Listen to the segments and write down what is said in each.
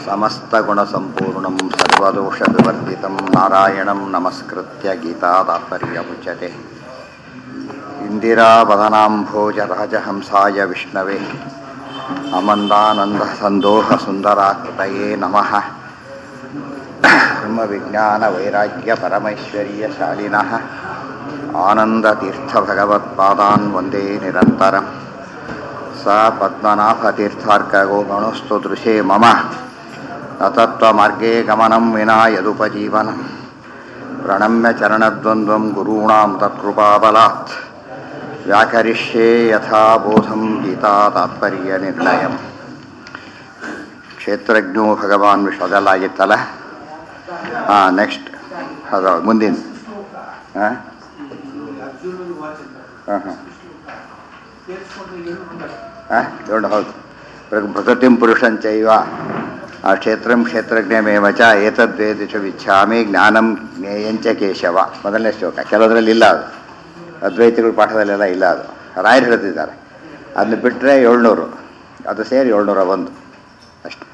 समस्तगुणसम्पूर्णं सर्वदोषविवर्जितं नारायणं नमस्कृत्य गीतातात्पर्यमुच्यते इन्दिरावदनाम्भोजराजहंसाय विष्णवे अमन्दानन्दसन्दोहसुन्दराकृतये नमः ब्रह्मविज्ञानवैराग्यपरमैश्वर्यशालिनः आनन्दतीर्थभगवत्पादान् वन्दे निरन्तरम् स पद्मनाभतीर्थार्कगो गणोस्तु दृशे मम न तत्त्वमार्गे गमनं विना यदुपजीवनं प्रणम्य चरणद्वन्द्वं गुरूणां तत्कृपाबलात् व्याकरिष्ये यथा बोधं गीतातात्पर्यनिर्णयम् ಕ್ಷೇತ್ರಜ್ಞೋ ಭಗವಾನ್ ವಿಶ್ವ ಅದೆಲ್ಲ ಆಗಿತ್ತಲ್ಲ ಹಾಂ ನೆಕ್ಸ್ಟ್ ಅದು ಮುಂದಿನ ಹಾಂ ಹಾಂ ಹಾಂ ಹಾಂ ನೋಡಿ ಹೌದು ಪ್ರಕೃತಿಂ ಪುರುಷಂಚೈವ ಆ ಕ್ಷೇತ್ರಂ ಕ್ಷೇತ್ರಜ್ಞಮೇವ ಚ ಏತದ್ವೇದಿಷು ವಿಚ್ಛಾಮಿ ಜ್ಞಾನಂ ಜ್ಞೇಯಂಚ ಕೇಶವ ಮೊದಲನೇ ಶ್ಲೋಕ ಕೆಲವರಲ್ಲಿ ಇಲ್ಲ ಅದು ಅದ್ವೈತಿಗಳ ಪಾಠದಲ್ಲೆಲ್ಲ ಇಲ್ಲ ಅದು ರಾಯರು ಹೇಳ್ತಿದ್ದಾರೆ ಅದನ್ನ ಬಿಟ್ಟರೆ ಏಳ್ನೂರು ಅದು ಸೇರಿ ಏಳ್ನೂರ ಒಂದು ಅಷ್ಟೆ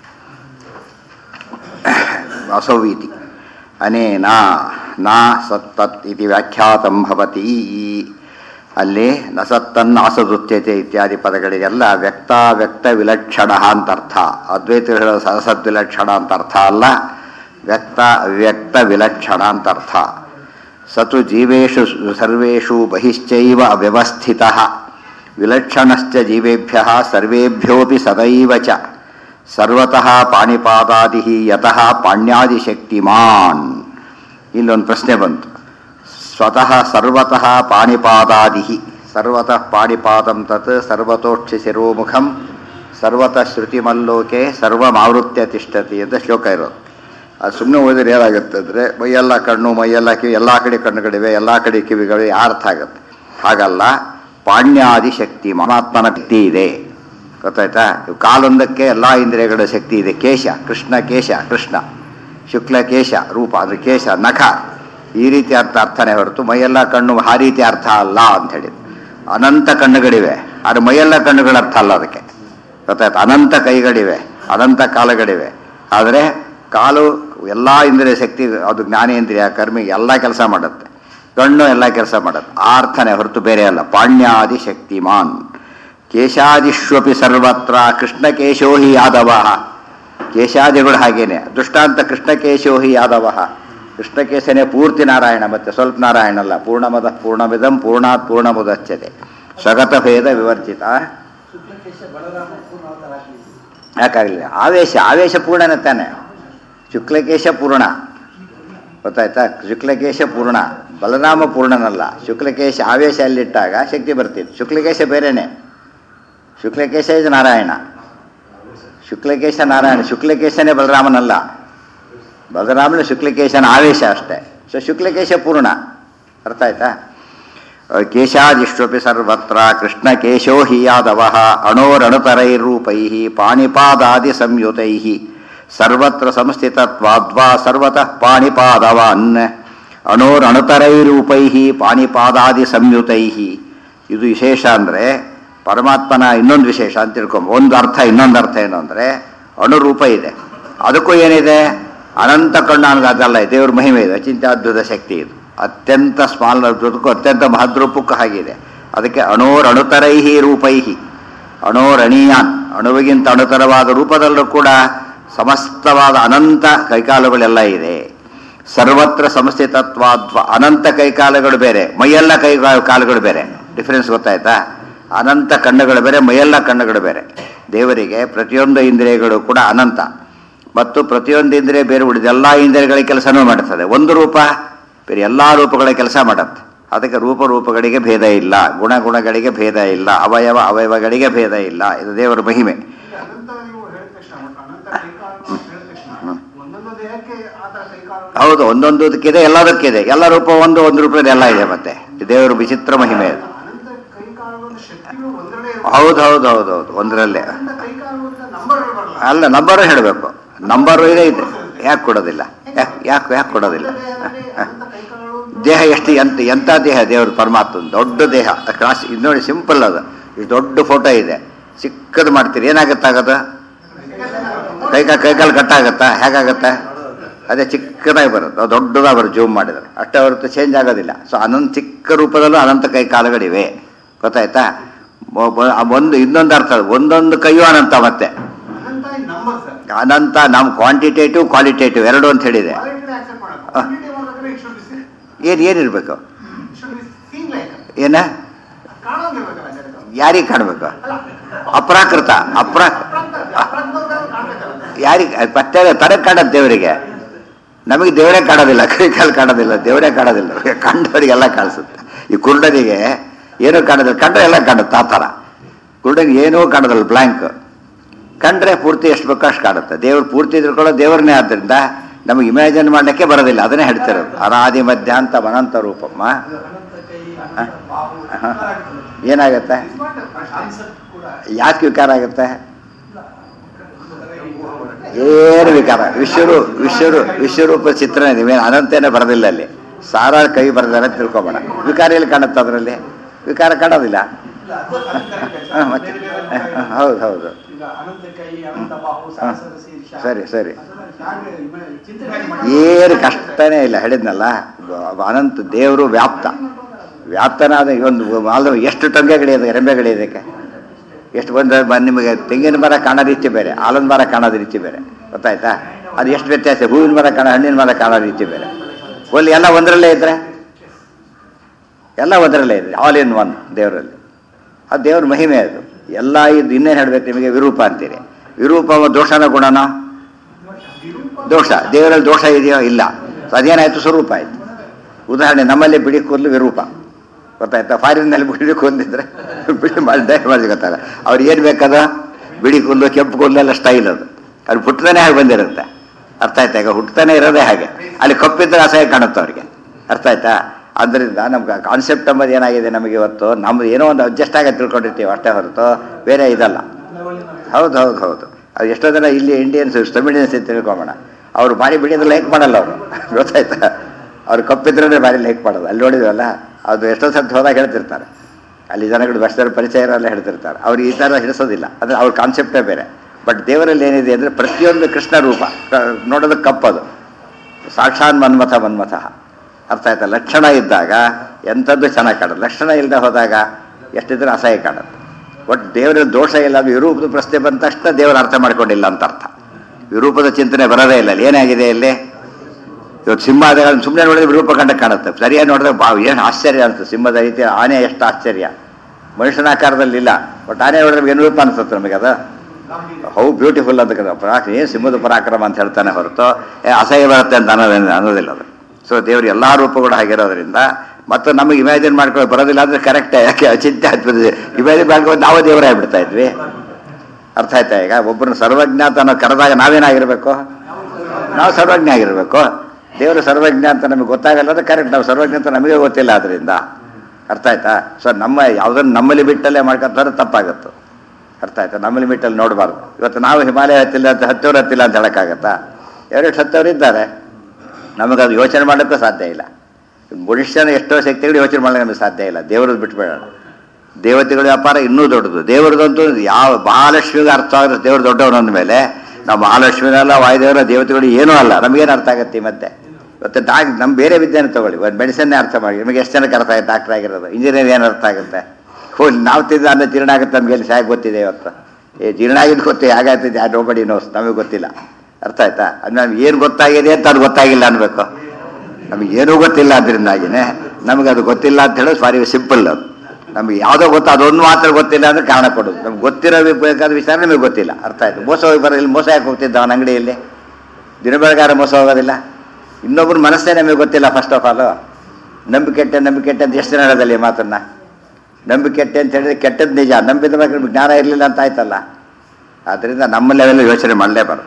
ಅಸೌವೀತಿ ಅನೇನ ನಾ ಸತ್ತತ್ ಇತಿ ವ್ಯಾಖ್ಯಾತಂ ಭವತಿ ಅಲ್ಲಿ ನ ಸತ್ತನ್ ಅಸದುತ್ಯತೆ ಇತ್ಯಾದಿ ಪದಗಳಿಗೆಲ್ಲ ವ್ಯಕ್ತ ವ್ಯಕ್ತ ವಿಲಕ್ಷಣ ಅಂತ ಅರ್ಥ ಅದ್ವೈತಗಳು ಹೇಳೋ ಸದಸದ್ ವಿಲಕ್ಷಣ ಅಂತ ಅರ್ಥ ಅಲ್ಲ ವ್ಯಕ್ತ ಅವ್ಯಕ್ತ ವಿಲಕ್ಷಣ ಅಂತ ಅರ್ಥ ಸತು ಜೀವೇಶು ಸರ್ವೇಷು ಬಹಿಶ್ಚೈವ ಅವ್ಯವಸ್ಥಿತ ವಿಲಕ್ಷಣಶ್ಚ ಜೀವೇಭ್ಯ ಸರ್ವೇಭ್ಯೋಪಿ ಸದೈವ ಚ ಸರ್ವತಃ ಪಾಣಿಪಾದಾದಿ ಯತಃ ಪಾಣ್ಯಾದಿಶಕ್ತಿಮಾನ್ ಇಲ್ಲೊಂದು ಪ್ರಶ್ನೆ ಬಂತು ಸ್ವತಃ ಸರ್ವತಃ ಪಾಣಿಪಾದಾದಿ ಸರ್ವತಃ ಪಾಣಿಪಾದಂ ತತ್ ಸರ್ವತೋಕ್ಷಿ ಶಿರೋಮುಖಂ ಸರ್ವತಃ ಶ್ರುತಿಮಲ್ಲೋಕೆ ಸರ್ವಮಾವೃತ್ಯ ತಿಷ್ಠತಿ ಅಂತ ಶ್ಲೋಕ ಇರೋದು ಅದು ಸುಮ್ಮನೆ ಓದಿದ್ರೆ ಏನಾಗುತ್ತೆ ಅಂದರೆ ಮೈಯೆಲ್ಲ ಕಣ್ಣು ಮೈಯೆಲ್ಲ ಕಿವಿ ಎಲ್ಲ ಕಡೆ ಕಣ್ಣುಗಳಿವೆ ಎಲ್ಲ ಕಡೆ ಕಿವಿಗಳಿವೆ ಅರ್ಥ ಆಗುತ್ತೆ ಹಾಗಲ್ಲ ಪಾಣ್ಯಾದಿ ಶಕ್ತಿ ಪರಮಾತ್ಮನ ಶಕ್ತಿ ಇದೆ ಗೊತ್ತಾಯ್ತಾ ಕಾಲೊಂದಕ್ಕೆ ಎಲ್ಲ ಇಂದ್ರಿಯಗಳ ಶಕ್ತಿ ಇದೆ ಕೇಶ ಕೃಷ್ಣ ಕೇಶ ಕೃಷ್ಣ ಶುಕ್ಲ ಕೇಶ ರೂಪ ಅದು ಕೇಶ ನಖ ಈ ರೀತಿ ಅರ್ಥ ಅರ್ಥನೇ ಹೊರತು ಮೈಯೆಲ್ಲ ಕಣ್ಣು ಆ ರೀತಿ ಅರ್ಥ ಅಲ್ಲ ಅಂತ ಹೇಳಿ ಅನಂತ ಕಣ್ಣುಗಳಿವೆ ಆದರೆ ಮೈಯೆಲ್ಲ ಕಣ್ಣುಗಳ ಅರ್ಥ ಅಲ್ಲ ಅದಕ್ಕೆ ಗೊತ್ತಾಯ್ತು ಅನಂತ ಕೈಗಳಿವೆ ಅನಂತ ಕಾಲುಗಳಿವೆ ಆದರೆ ಕಾಲು ಎಲ್ಲ ಇಂದ್ರಿಯ ಶಕ್ತಿ ಅದು ಜ್ಞಾನೇಂದ್ರಿಯ ಕರ್ಮಿಗೆ ಎಲ್ಲ ಕೆಲಸ ಮಾಡುತ್ತೆ ಕಣ್ಣು ಎಲ್ಲ ಕೆಲಸ ಮಾಡುತ್ತೆ ಆ ಅರ್ಥನೇ ಹೊರತು ಬೇರೆ ಅಲ್ಲ ಪಾಣ್ಯಾದಿ ಶಕ್ತಿಮಾನ್ ಕೇಶಾದಿಷ್ವಪಿ ಸರ್ವತ್ರ ಕೃಷ್ಣಕೇಶೋ ಹಿ ಯಾದವ ಕೇಶಾದಿಗಳು ಹಾಗೇನೆ ದೃಷ್ಟಾಂತ ಕೃಷ್ಣಕೇಶೋ ಹಿ ಯಾದವ ಕೃಷ್ಣಕೇಶನೇ ಪೂರ್ತಿ ನಾರಾಯಣ ಮತ್ತೆ ಸ್ವಲ್ಪ ನಾರಾಯಣ ಅಲ್ಲ ಪೂರ್ಣಮದ ಪೂರ್ಣಮಿದಂ ಪೂರ್ಣಾತ್ ಪೂರ್ಣಮುದಚ್ಯತೆ ಸ್ವಗತ ಭೇದ ವಿವರ್ಜಿತ ಯಾಕಾಗಲಿಲ್ಲ ಆವೇಶ ಆವೇಶ ಪೂರ್ಣನೇ ತಾನೆ ಶುಕ್ಲಕೇಶ ಪೂರ್ಣ ಗೊತ್ತಾಯ್ತಾ ಶುಕ್ಲಕೇಶ ಪೂರ್ಣ ಬಲರಾಮ ಪೂರ್ಣನಲ್ಲ ಶುಕ್ಲಕೇಶ ಆವೇಶ ಅಲ್ಲಿಟ್ಟಾಗ ಶಕ್ತಿ ಬರ್ತಿತ್ತು ಶುಕ್ಲಕೇಶ ಬೇರೆನೆ ಶುಕ್ಲಕೇಶ ಇಸ್ ನಾರಾಯಣ ಶುಕ್ಲಕೇಶ ನಾರಾಯಣ ಶುಕ್ಲಕೇಶನೇ ಬಲರಾಮನಲ್ಲ ಬಲರಾಮನ ಶುಕ್ಲಕೇಶನ ಆವೇಶ ಅಷ್ಟೇ ಸೊ ಶುಕ್ಲಕೇಶ ಪೂರ್ಣ ಅರ್ಥ ಆಯ್ತಾ ಕೇಶಾದಿಷ್ವಪಿ ಸರ್ವತ್ರ ಕೃಷ್ಣಕೇಶೋ ಹಿ ಯಾದವ ಅಣೋರಣುತರೈರೂಪೈ ಪಾಣಿಪಾದಾದಿ ಸಂಯುತೈ ಸರ್ವತ್ರ ಸಂಸ್ಥಿತತ್ವಾದ್ವಾ ಸರ್ವತಃ ಪಾಣಿಪಾದವಾನ್ ಅಣೋರಣುತರೈರೂಪೈ ಪಾಣಿಪಾದಾದಿ ಸಂಯುತೈ ಇದು ವಿಶೇಷ ಅಂದರೆ ಪರಮಾತ್ಮನ ಇನ್ನೊಂದು ವಿಶೇಷ ಅಂತ ತಿಳ್ಕೊಂಬ ಒಂದು ಅರ್ಥ ಇನ್ನೊಂದು ಅರ್ಥ ಏನು ಅಂದರೆ ಅಣುರೂಪ ಇದೆ ಅದಕ್ಕೂ ಏನಿದೆ ಅನಂತ ಕಣ್ಣು ಅನ್ನೋದು ಅದಲ್ಲ ದೇವ್ರ ಮಹಿಮೆ ಇದೆ ಅಚಿಂತ್ಯಾದ್ಭುತ ಶಕ್ತಿ ಇದು ಅತ್ಯಂತ ಸ್ಮಾಲ್ ರೂಪಕ್ಕೂ ಅತ್ಯಂತ ಮಹದ್ರೂಪಕ್ಕೂ ಹಾಗಿದೆ ಅದಕ್ಕೆ ಅಣೋರಣುತರೈಹಿ ರೂಪೈಹಿ ಅಣೋರಣೀಯಾನ್ ಅಣುವಿಗಿಂತ ಅಣುತರವಾದ ರೂಪದಲ್ಲೂ ಕೂಡ ಸಮಸ್ತವಾದ ಅನಂತ ಕೈಕಾಲುಗಳೆಲ್ಲ ಇದೆ ಸರ್ವತ್ರ ಸಂಸ್ಥಿತತ್ವಾದ್ವ ಅನಂತ ಕೈಕಾಲುಗಳು ಬೇರೆ ಮೈಯೆಲ್ಲ ಕೈ ಕಾಲುಗಳು ಬೇರೆ ಡಿಫರೆನ್ಸ್ ಗೊತ್ತಾಯ್ತಾ ಅನಂತ ಕಣ್ಣುಗಳು ಬೇರೆ ಮೈಯೆಲ್ಲ ಕಣ್ಣುಗಳು ಬೇರೆ ದೇವರಿಗೆ ಪ್ರತಿಯೊಂದು ಇಂದ್ರಿಯಗಳು ಕೂಡ ಅನಂತ ಮತ್ತು ಪ್ರತಿಯೊಂದು ಇಂದ್ರಿಯ ಬೇರೆ ಉಳಿದ ಎಲ್ಲ ಇಂದ್ರಿಯಗಳ ಕೆಲಸನೂ ಮಾಡುತ್ತದೆ ಒಂದು ರೂಪ ಬೇರೆ ಎಲ್ಲ ರೂಪಗಳ ಕೆಲಸ ಮಾಡುತ್ತೆ ಅದಕ್ಕೆ ರೂಪ ರೂಪಗಳಿಗೆ ಭೇದ ಇಲ್ಲ ಗುಣ ಗುಣಗಳಿಗೆ ಭೇದ ಇಲ್ಲ ಅವಯವ ಅವಯವಗಳಿಗೆ ಭೇದ ಇಲ್ಲ ಇದು ದೇವರ ಮಹಿಮೆ ಹೌದು ಒಂದೊಂದಕ್ಕಿದೆ ಎಲ್ಲದಕ್ಕಿದೆ ಎಲ್ಲ ರೂಪ ಒಂದು ಒಂದು ರೂಪದ ಎಲ್ಲ ಇದೆ ಮತ್ತೆ ದೇವರ ವಿಚಿತ್ರ ಮಹಿಮೆ ಅದು ಹೌದು ಹೌದು ಹೌದು ಹೌದು ಒಂದರಲ್ಲೇ ಅಲ್ಲ ನಂಬರು ಹೇಳಬೇಕು ನಂಬರು ಇದೆ ಇದೆ ಯಾಕೆ ಕೊಡೋದಿಲ್ಲ ಯಾಕೆ ಯಾಕೆ ಕೊಡೋದಿಲ್ಲ ದೇಹ ಎಷ್ಟು ಎಂತ ಎಂಥ ದೇಹ ದೇವರು ಪರಮಾತ್ಮ ದೊಡ್ಡ ದೇಹ ಕ್ರಾಸ್ ಇದು ನೋಡಿ ಸಿಂಪಲ್ ಅದು ಇದು ದೊಡ್ಡ ಫೋಟೋ ಇದೆ ಚಿಕ್ಕದು ಮಾಡ್ತೀರಿ ಏನಾಗುತ್ತೆ ಆಗೋದು ಕೈ ಕೈ ಕೈಕಾಲು ಕಟ್ಟಾಗತ್ತಾ ಹೇಗಾಗತ್ತೆ ಅದೇ ಚಿಕ್ಕದಾಗಿ ಬರುತ್ತೆ ಅದು ದೊಡ್ಡದಾಗಿ ಬರುತ್ತೆ ಜೂಮ್ ಮಾಡಿದರೆ ಅಷ್ಟೇ ಹೊರತು ಚೇಂಜ್ ಆಗೋದಿಲ್ಲ ಸೊ ಅನಂತ ಚಿಕ್ಕ ರೂಪದಲ್ಲೂ ಅನಂತ ಕೈ ಕಾಲುಗಳಿವೆ ಗೊತ್ತಾಯ್ತಾ ಒ- ಒ- ಆ ಒಂದು ಇನ್ನೊಂದು ಅರ್ಥ ಅದು. ಒಂದೊಂದು ಕೈಯೂ ಅನಂತ ಮತ್ತೆ ಅನಂತ ಇನ್ ನಂಬರ್ ಸರ್ ಅನಂತ ನಮ್ಮ ಕ್ವಾಂಟಿಟೇಟಿವ್ ಕ್ವಾಲಿಟೇಟಿವ್ ಎರಡು ಅಂತ ಹೇಳಿದೆ ಕ್ವಾಲಿಟಿ ಆಕ್ಸೆಪ್ಟ್ ಮಾಡಬೇಕು ಆ. ಕ್ವಾಂಟಿಟಿ ಮಾಡಿದ್ರೆ ಇಟ್ ಶುಡ್ ಬಿ ಏನು ಏನಿರಬೇಕು ಶುಡ್ ಬಿ ಸೀನ್ ಲೈಕ್ ಏನ ಕಾಣೋಂಗಿರ್ಬೇಕಲ್ಲ ಸರ್ ಇದು. ಯಾರಿಗೆ ಕಾಣಬೇಕು ಅಲ್ಲ ಅಪ್ರಾಕೃತ ಅಪ್ರಾ ಅಪ್ರಾಪ್ತ- ಅಪ್ರಾಪ್ತದವ್ರು ಕಾಣ್ಬೇಕಲ್ಲ ಯಾರಿಗೆ ಪತ್ತೆ ತನಗೆ ಕಾಣೋದು ದೇವರಿಗೆ ನಮಗೆ ದೇವರೇ ಕಾಣೋದಿಲ್ಲ ಕೈ ಕಾಲು ಕಾಣೋದಿಲ್ಲ ದೇವರೇ ಕಾಣೋದಿಲ್ಲ ಕಂಡವರಿಗೆಲ್ಲ ಕಾಣಿಸುತ್ತೆ ಈ ಕುರುಡನಿಗೆ ಏನೂ ಕಾಣೋದಿಲ್ಲ ಕಂಡ್ರೆ ಎಲ್ಲ ಕಾಣುತ್ತೆ ಆ ಥರ ಕುರುಡನಿಗೆ ಏನೂ ಕಾಣೋದಿಲ್ಲ ಬ್ಲ್ಯಾಂಕ್ ಕಂಡ್ರೆ ಪೂರ್ತಿ ಎಷ್ಟು ಬೇಕೋ ಅಷ್ಟು ಕಾಣುತ್ತೆ ದೇವ್ರು ಪೂರ್ತಿ ತಿಳ್ಕೊಳ್ಳೋ ದೇವ್ರನ್ನೇ ಆದ್ದರಿಂದ ನಮಗೆ ಇಮ್ಯಾಜಿನ್ ಮಾಡಲಿಕ್ಕೆ ಬರೋದಿಲ್ಲ ಅದನ್ನೇ ಹೇಳ್ತಿರೋದು ಅನಾದಿ ಮಧ್ಯಾಂತ ಅನಂತ ರೂಪಮ್ಮ ಹ? ಹ. ಏನಾಗುತ್ತೆ ಯಾಕೆ ವಿಕಾರ ಆಗುತ್ತೆ ಏನು ವಿಕಾರ ವಿಶ್ವರು ವಿಶ್ವರು ವಿಶ್ವರೂಪ ಚಿತ್ರಣ ನೀವೇನು ಅನಂತೇನೆ ಬರೋದಿಲ್ಲ ಅಲ್ಲಿ ಸಾರ ಕೈ ಬರೆದಾರೆ ಅಂತ ತಿಳ್ಕೊಬೇಡ ವಿಕಾರ ಎಲ್ಲಿ ಕಾಣುತ್ತೆ ಅದರಲ್ಲಿ ವಿಕಾರ ಕಾಣೋದಿಲ್ಲ ಹ, ಮತ್ತೆ ಹ, ಹೌದು ಹೌದು ಈಗ ಅನಂತ ಕೈ ಅನಂತ ಬಾಹು ಸಹಸ್ರ ಶೀರ್ಷ ಸರಿ ಸರಿ ಅದನ್ನ ಹಾಗೆ ಇಮ- ಚಿಂತನೆ ಮಾಡಿ ಏನು ಕಷ್ಟನೇ ಇಲ್ಲ ಹೇಳಿದ್ನಲ್ಲ ಬ- ಅನಂತ ದೇವರು ವ್ಯಾಪ್ತ ವ್ಯಾಪ್ತನಾದ ಈ ಒಂದು ಮಾಲ್ದ ಎಷ್ಟು ಟೊಂಗೆಗಳಿದೆ ರೆಂಬೆಗಳಿದಕ್ಕೆ ಎಷ್ಟು ಬಂದ ಬ- ನಿಮಗೆ ತೆಂಗಿನ ಮರ ಕಾಣೋ ರೀತಿ ಬೇರೆ ಆಲದ ಮರ ಕಾಣೋದು ರೀತಿ ಬೇರೆ ಗೊತ್ತಾಯ್ತಾ ಅದು ಎಷ್ಟು ವ್ಯತ್ಯಾಸ ಹೂವಿನ ಮರ ಕಾಣೋ ಹಣ್ಣಿನ ಮರ ಕಾಣೋ ರೀತಿ ಬೇರೆ ಒಲ್ಲಿ ಎಲ್ಲ ಒಂದರಲ್ಲೇ ಇದ್ರೆ ಎಲ್ಲ ಒಂದರಲ್ಲೇ ಇದೆ ಆಲ್ ಇನ್ ಒನ್ ದೇವರಲ್ಲಿ ಅದು ದೇವ್ರ ಮಹಿಮೆ ಅದು ಎಲ್ಲ ಇದು ಇನ್ನೇನು ಹೇಳ್ಬೇಕು ನಿಮಗೆ ವಿರೂಪ ಅಂತೀರಿ ವಿರೂಪ ದೋಷನ ಗುಣನ ದೋಷ ದೇವರಲ್ಲಿ ದೋಷ ಇದೆಯೋ ಇಲ್ಲ ಸೊ ಅದೇನಾಯ್ತು ಸ್ವರೂಪ ಆಯ್ತು ಉದಾಹರಣೆ ನಮ್ಮಲ್ಲಿ ಬಿಳಿ ಕೂದಲು ವಿರೂಪ ಗೊತ್ತಾಯ್ತಾ ಫಾರಿನ್ನಲ್ಲಿ ಬಿಳಿ ಕೂದಲಿದ್ರೆ ಬಿಳಿ ಮಾಡಿ ಡೈ ಮಾಡಿ ಗೊತ್ತಾಗ ಅವ್ರು ಏನು ಬೇಕದ ಬಿಳಿ ಕೂದಲು ಕೆಂಪು ಕೂದಲೆಲ್ಲ ಸ್ಟೈಲ್ ಅದು ಅದು ಹುಟ್ಟತಾನೆ ಹಾಗೆ ಬಂದಿರುತ್ತೆ ಅರ್ಥ ಆಯ್ತಾ ಈಗ ಹುಟ್ಟತಾನೆ ಇರೋದೇ ಹಾಗೆ ಅಲ್ಲಿ ಕಪ್ಪಿದ್ರೆ ಅಸಹ್ಯ ಕಾಣುತ್ತೆ ಅವ್ರಿಗೆ ಅರ್ಥ ಆಯ್ತಾ ಅದರಿಂದ ನಮ್ಗೆ ಕಾನ್ಸೆಪ್ಟ್ ಅಂಬೋದು ಏನಾಗಿದೆ ನಮಗೆ ಇವತ್ತು ನಮ್ದು ಏನೋ ಒಂದು ಅಡ್ಜಸ್ಟ್ ಆಗಿ ತಿಳ್ಕೊಂಡಿರ್ತೀವಿ ಅಷ್ಟೇ ಹೊರತು ಬೇರೆ ಇದಲ್ಲ ಹೌದು ಹೌದು ಹೌದು ಅದು ಎಷ್ಟೋ ಜನ ಇಲ್ಲಿ ಇಂಡಿಯನ್ಸ್ ತಮಿಳಿಯನ್ಸ್ ಅಂತ ತಿಳ್ಕೊಂಬೋಣ ಅವ್ರು ಭಾರಿ ಬಿಡಿದ್ರೆ ಲೈಕ್ ಮಾಡಲ್ಲ ಅವರು ಗೊತ್ತಾಯ್ತಾ ಅವ್ರು ಕಪ್ಪಿದ್ರೆ ಭಾರಿ ಲೈಕ್ ಮಾಡೋದು ಅಲ್ಲಿ ನೋಡಿದ್ವಲ್ಲ ಅದು ಎಷ್ಟೋ ಸರ್ತಿ ಹೋದಾಗ ಹೇಳ್ತಿರ್ತಾರೆ ಅಲ್ಲಿ ಜನಗಳು ಬಸ್ಸರ ಪರಿಚಯ ಇರೋಲ್ಲ ಹೇಳ್ತಿರ್ತಾರೆ ಅವ್ರು ಈ ಥರ ಹಿಡಿಸೋದಿಲ್ಲ ಅಂದರೆ ಅವ್ರ ಕಾನ್ಸೆಪ್ಟೇ ಬೇರೆ ಬಟ್ ದೇವರಲ್ಲಿ ಏನಿದೆ ಅಂದರೆ ಪ್ರತಿಯೊಂದು ಕೃಷ್ಣ ರೂಪ ಕ- ನೋಡೋದಕ್ಕೆ ಕಪ್ಪದು ಸಾಕ್ಷಾತ್ ಮನ್ಮಥ ಮನ್ಮಥ ಅರ್ಥ ಆಯ್ತಾ ಲಕ್ಷಣ ಇದ್ದಾಗ ಎಂಥದ್ದು ಚೆನ್ನಾಗಿ ಕಾಣುತ್ತೆ ಲಕ್ಷಣ ಇಲ್ಲದೆ ಹೋದಾಗ ಎಷ್ಟಿದ್ರೆ ಅಸಹ್ಯ ಕಾಣುತ್ತೆ ಒಟ್ಟು ದೇವರ ದೋಷ ಇಲ್ಲ ಅದು ವಿರೂಪದ ಪ್ರಶ್ನೆ ಬಂದ ತಕ್ಷಣ ದೇವರ ಅರ್ಥ ಮಾಡ್ಕೊಂಡಿಲ್ಲ ಅಂತ ಅರ್ಥ ವಿರೂಪದ ಚಿಂತನೆ ಬರೋದೇ ಇಲ್ಲ ಅಲ್ಲಿ ಏನಾಗಿದೆ ಇಲ್ಲಿ ಇವತ್ತು ಸಿಂಹಗಳನ್ನು ಸುಮ್ಮನೆ ನೋಡಿದ್ರೆ ವಿರೂಪ ಕಂಡ ಕಾಣುತ್ತೆ ಸರಿಯಾಗಿ ನೋಡಿದ್ರೆ ಬಾ ಏನು ಆಶ್ಚರ್ಯ ಅನ್ಸುತ್ತೆ ಸಿಂಹದ ರೀತಿ ಆನೆ ಎಷ್ಟು ಆಶ್ಚರ್ಯ ಮನುಷ್ಯನ ಆಕಾರದಲ್ಲಿ ಇಲ್ಲ ಬಟ್ ಆನೆ ನೋಡಿದ್ರೆ ಏನು ರೂಪ ಅನ್ಸುತ್ತೆ ನಮಗೆ ಅದು ಹೌ ಬ್ಯೂಟಿಫುಲ್ ಅಂತ ಕರೀತಾರೆ. ಪರಾಕ್ ಏನು ಸಿಂಹದ ಪರಾಕ್ರಮ ಅಂತ ಹೇಳ್ತಾನೆ ಹೊರತು ಏ, ಅಸಹ್ಯ ಬರುತ್ತೆ ಅಂತ ಅನ್ನೋದೇನು ಅನ್ನೋದಿಲ್ಲ ಅದು ಸೊ ದೇವರು ಎಲ್ಲ ರೂಪಗಳು ಆಗಿರೋದ್ರಿಂದ ಮತ್ತು ನಮಗೆ ಇಮ್ಯಾಜಿನ್ ಮಾಡ್ಕೊಳ್ಳೋ ಬರೋದಿಲ್ಲ ಅಂದರೆ ಕರೆಕ್ಟೇ ಯಾಕೆ ಅಚಿಂತ್ಯ ಆಗ್ತದೆ ಇಮ್ಯಾಜಿನ್ ಮಾಡ್ಕೊಂಡು ನಾವು ದೇವರೇ ಆಗ್ಬಿಡ್ತಾ ಇದ್ವಿ ಅರ್ಥ ಆಯ್ತಾ ಈಗ ಒಬ್ಬರನ್ನ ಸರ್ವಜ್ಞ ಅಂತ ಅನ್ನೋ ಕರೆದಾಗ ನಾವೇನಾಗಿರ್ಬೇಕು ನಾವು ಸರ್ವಜ್ಞ ಆಗಿರ್ಬೇಕು ದೇವರು ಸರ್ವಜ್ಞ ಅಂತ ನಮಗೆ ಗೊತ್ತಾಗಲ್ಲ ಅದು ಕರೆಕ್ಟ್ ನಾವು ಸರ್ವಜ್ಞ ಅಂತ ನಮಗೆ ಗೊತ್ತಿಲ್ಲ ಅದರಿಂದ ಅರ್ಥ ಆಯ್ತಾ ಸೊ ನಮ್ಮ ಯಾವುದನ್ನು ನಮ್ಮ ಲಿಮಿಟಲ್ಲೇ ಮಾಡ್ಕೊತಾರೆ ತಪ್ಪಾಗುತ್ತೆ ಅರ್ಥ ಆಯ್ತಾ ನಮ್ಮ ಲಿಮಿಟಲ್ಲಿ ನೋಡಬಾರ್ದು ಇವತ್ತು ನಾವು ಹಿಮಾಲಯ ಹತ್ತಿಲ್ಲ ಅಂತ ಹತ್ತವ್ರು ಹತ್ತಿಲ್ಲ ಅಂತ ಹೇಳೋಕ್ಕಾಗತ್ತಾ ಎರಡು ಹತ್ತವ್ರು ಇದ್ದಾರೆ ನಮಗದು ಯೋಚನೆ ಮಾಡೋಕ್ಕೂ ಸಾಧ್ಯ ಇಲ್ಲ ಮನುಷ್ಯನ ಎಷ್ಟೋ ಶಕ್ತಿಗಳು ಯೋಚನೆ ಮಾಡೋಕ್ಕೆ ನಮಗೆ ಸಾಧ್ಯ ಇಲ್ಲ ದೇವರದ್ದು ಬಿಟ್ಬೇಡೋಣ ದೇವತೆಗಳ ವ್ಯಾಪಾರ ಇನ್ನೂ ದೊಡ್ಡದು ದೇವರದಂತೂ ಯಾವ ಮಹಾಲಕ್ಷ್ಮಿಗೆ ಅರ್ಥ ಆದ್ರೆ ದೇವರು ದೊಡ್ಡವನಂದ ಮೇಲೆ ನಾವು ಮಹಾಲಕ್ಷ್ಮಿನಲ್ಲ ವಾಯುದೇವರ ದೇವತೆಗಳು ಏನೂ ಅಲ್ಲ ನಮಗೇನು ಅರ್ಥ ಆಗತ್ತೆ ಈ ಮತ್ತೆ ಇವತ್ತು ಡಾಕ್ ನಮ್ಮ ಬೇರೆ ವಿದ್ಯೆನ ತಗೊಳ್ಳಿ ಒಂದು ಮೆಡಿಸನ್ನೇ ಅರ್ಥ ಮಾಡಿ ನಿಮಗೆ ಎಷ್ಟು ಜನಕ್ಕೆ ಅರ್ಥ ಆಗುತ್ತೆ ಡಾಕ್ಟರ್ ಆಗಿರೋದು ಇಂಜಿನಿಯರ್ ಏನು ಅರ್ಥ ಆಗುತ್ತೆ ಹೋಗಿ ನಾವು ತಿಂದ ಅನ್ನ ಜೀರ್ಣ ಆಗುತ್ತೆ ನಮಗೆ ಎಲ್ಲಿ ಹೇಗೆ ಗೊತ್ತಿದೆ ಇವತ್ತು ಏ ಜೀರ್ಣ ಆಗಿದ್ದು ಗೊತ್ತು ಹೇಗಾಗ್ತಿದೆ ಯಾರು ನೋಬಡಿ ನೋಸ್ ನಮಗೆ ಗೊತ್ತಿಲ್ಲ ಅರ್ಥ ಆಯ್ತಾ ಅದು ನಮ್ಗೆ ಏನು ಗೊತ್ತಾಗಿದೆ ಅಂತ ಅದು ಗೊತ್ತಾಗಿಲ್ಲ ಅನ್ಬೇಕು ನಮಗೆ ಏನೂ ಗೊತ್ತಿಲ್ಲ ಅದರಿಂದಾಗಿನೇ ನಮಗೆ ಅದು ಗೊತ್ತಿಲ್ಲ ಅಂತ ಹೇಳೋದು ಸಾರಿ ಸಿಂಪಲ್ ಅದು ನಮಗೆ ಯಾವುದೋ ಗೊತ್ತು ಅದೊಂದು ಮಾತ್ರ ಗೊತ್ತಿಲ್ಲ ಅಂದ್ರೆ ಕಾರಣ ಕೊಡೋದು ನಮ್ಗೆ ಗೊತ್ತಿರೋ ಬೇಕಾದ ವಿಚಾರ ನಮಗೆ ಗೊತ್ತಿಲ್ಲ ಅರ್ಥ ಆಯ್ತು ಮೋಸ ಹೋಗಿ ಬರೋ ಇಲ್ಲಿ ಮೋಸ ಯಾಕೆ ಹೋಗ್ತಿದ್ದ ಅವನ ಅಂಗಡಿಯಲ್ಲಿ ದಿನ ಬೆಳಗಾರ ಮೋಸ ಹೋಗೋದಿಲ್ಲ ಇನ್ನೊಬ್ಬರ ಮನಸ್ಸೇ ನಮಗೆ ಗೊತ್ತಿಲ್ಲ ಫಸ್ಟ್ ಆಫ್ ಆಲು ನಂಬಿಕೆಟ್ಟೆ ನಂಬಿಕೆಟ್ಟೆ ಅಂತ ಎಷ್ಟು ದಿನ ಹೇಳೋದಲ್ಲ ಈ ಮಾತನ್ನ ನಂಬಿಕೆಟ್ಟೆ ಅಂತ ಹೇಳಿದ್ರೆ ಕೆಟ್ಟದ್ದು ನಿಜ ನಂಬಿದ ಬಗ್ಗೆ ನಮ್ಗೆ ಜ್ಞಾನ ಇರಲಿಲ್ಲ ಅಂತ ಆಯ್ತಲ್ಲ ಆದ್ದರಿಂದ ನಮ್ಮ ಲೆವೆಲ್ ಯೋಚನೆ ಮಾಡಲೇಬಾರದು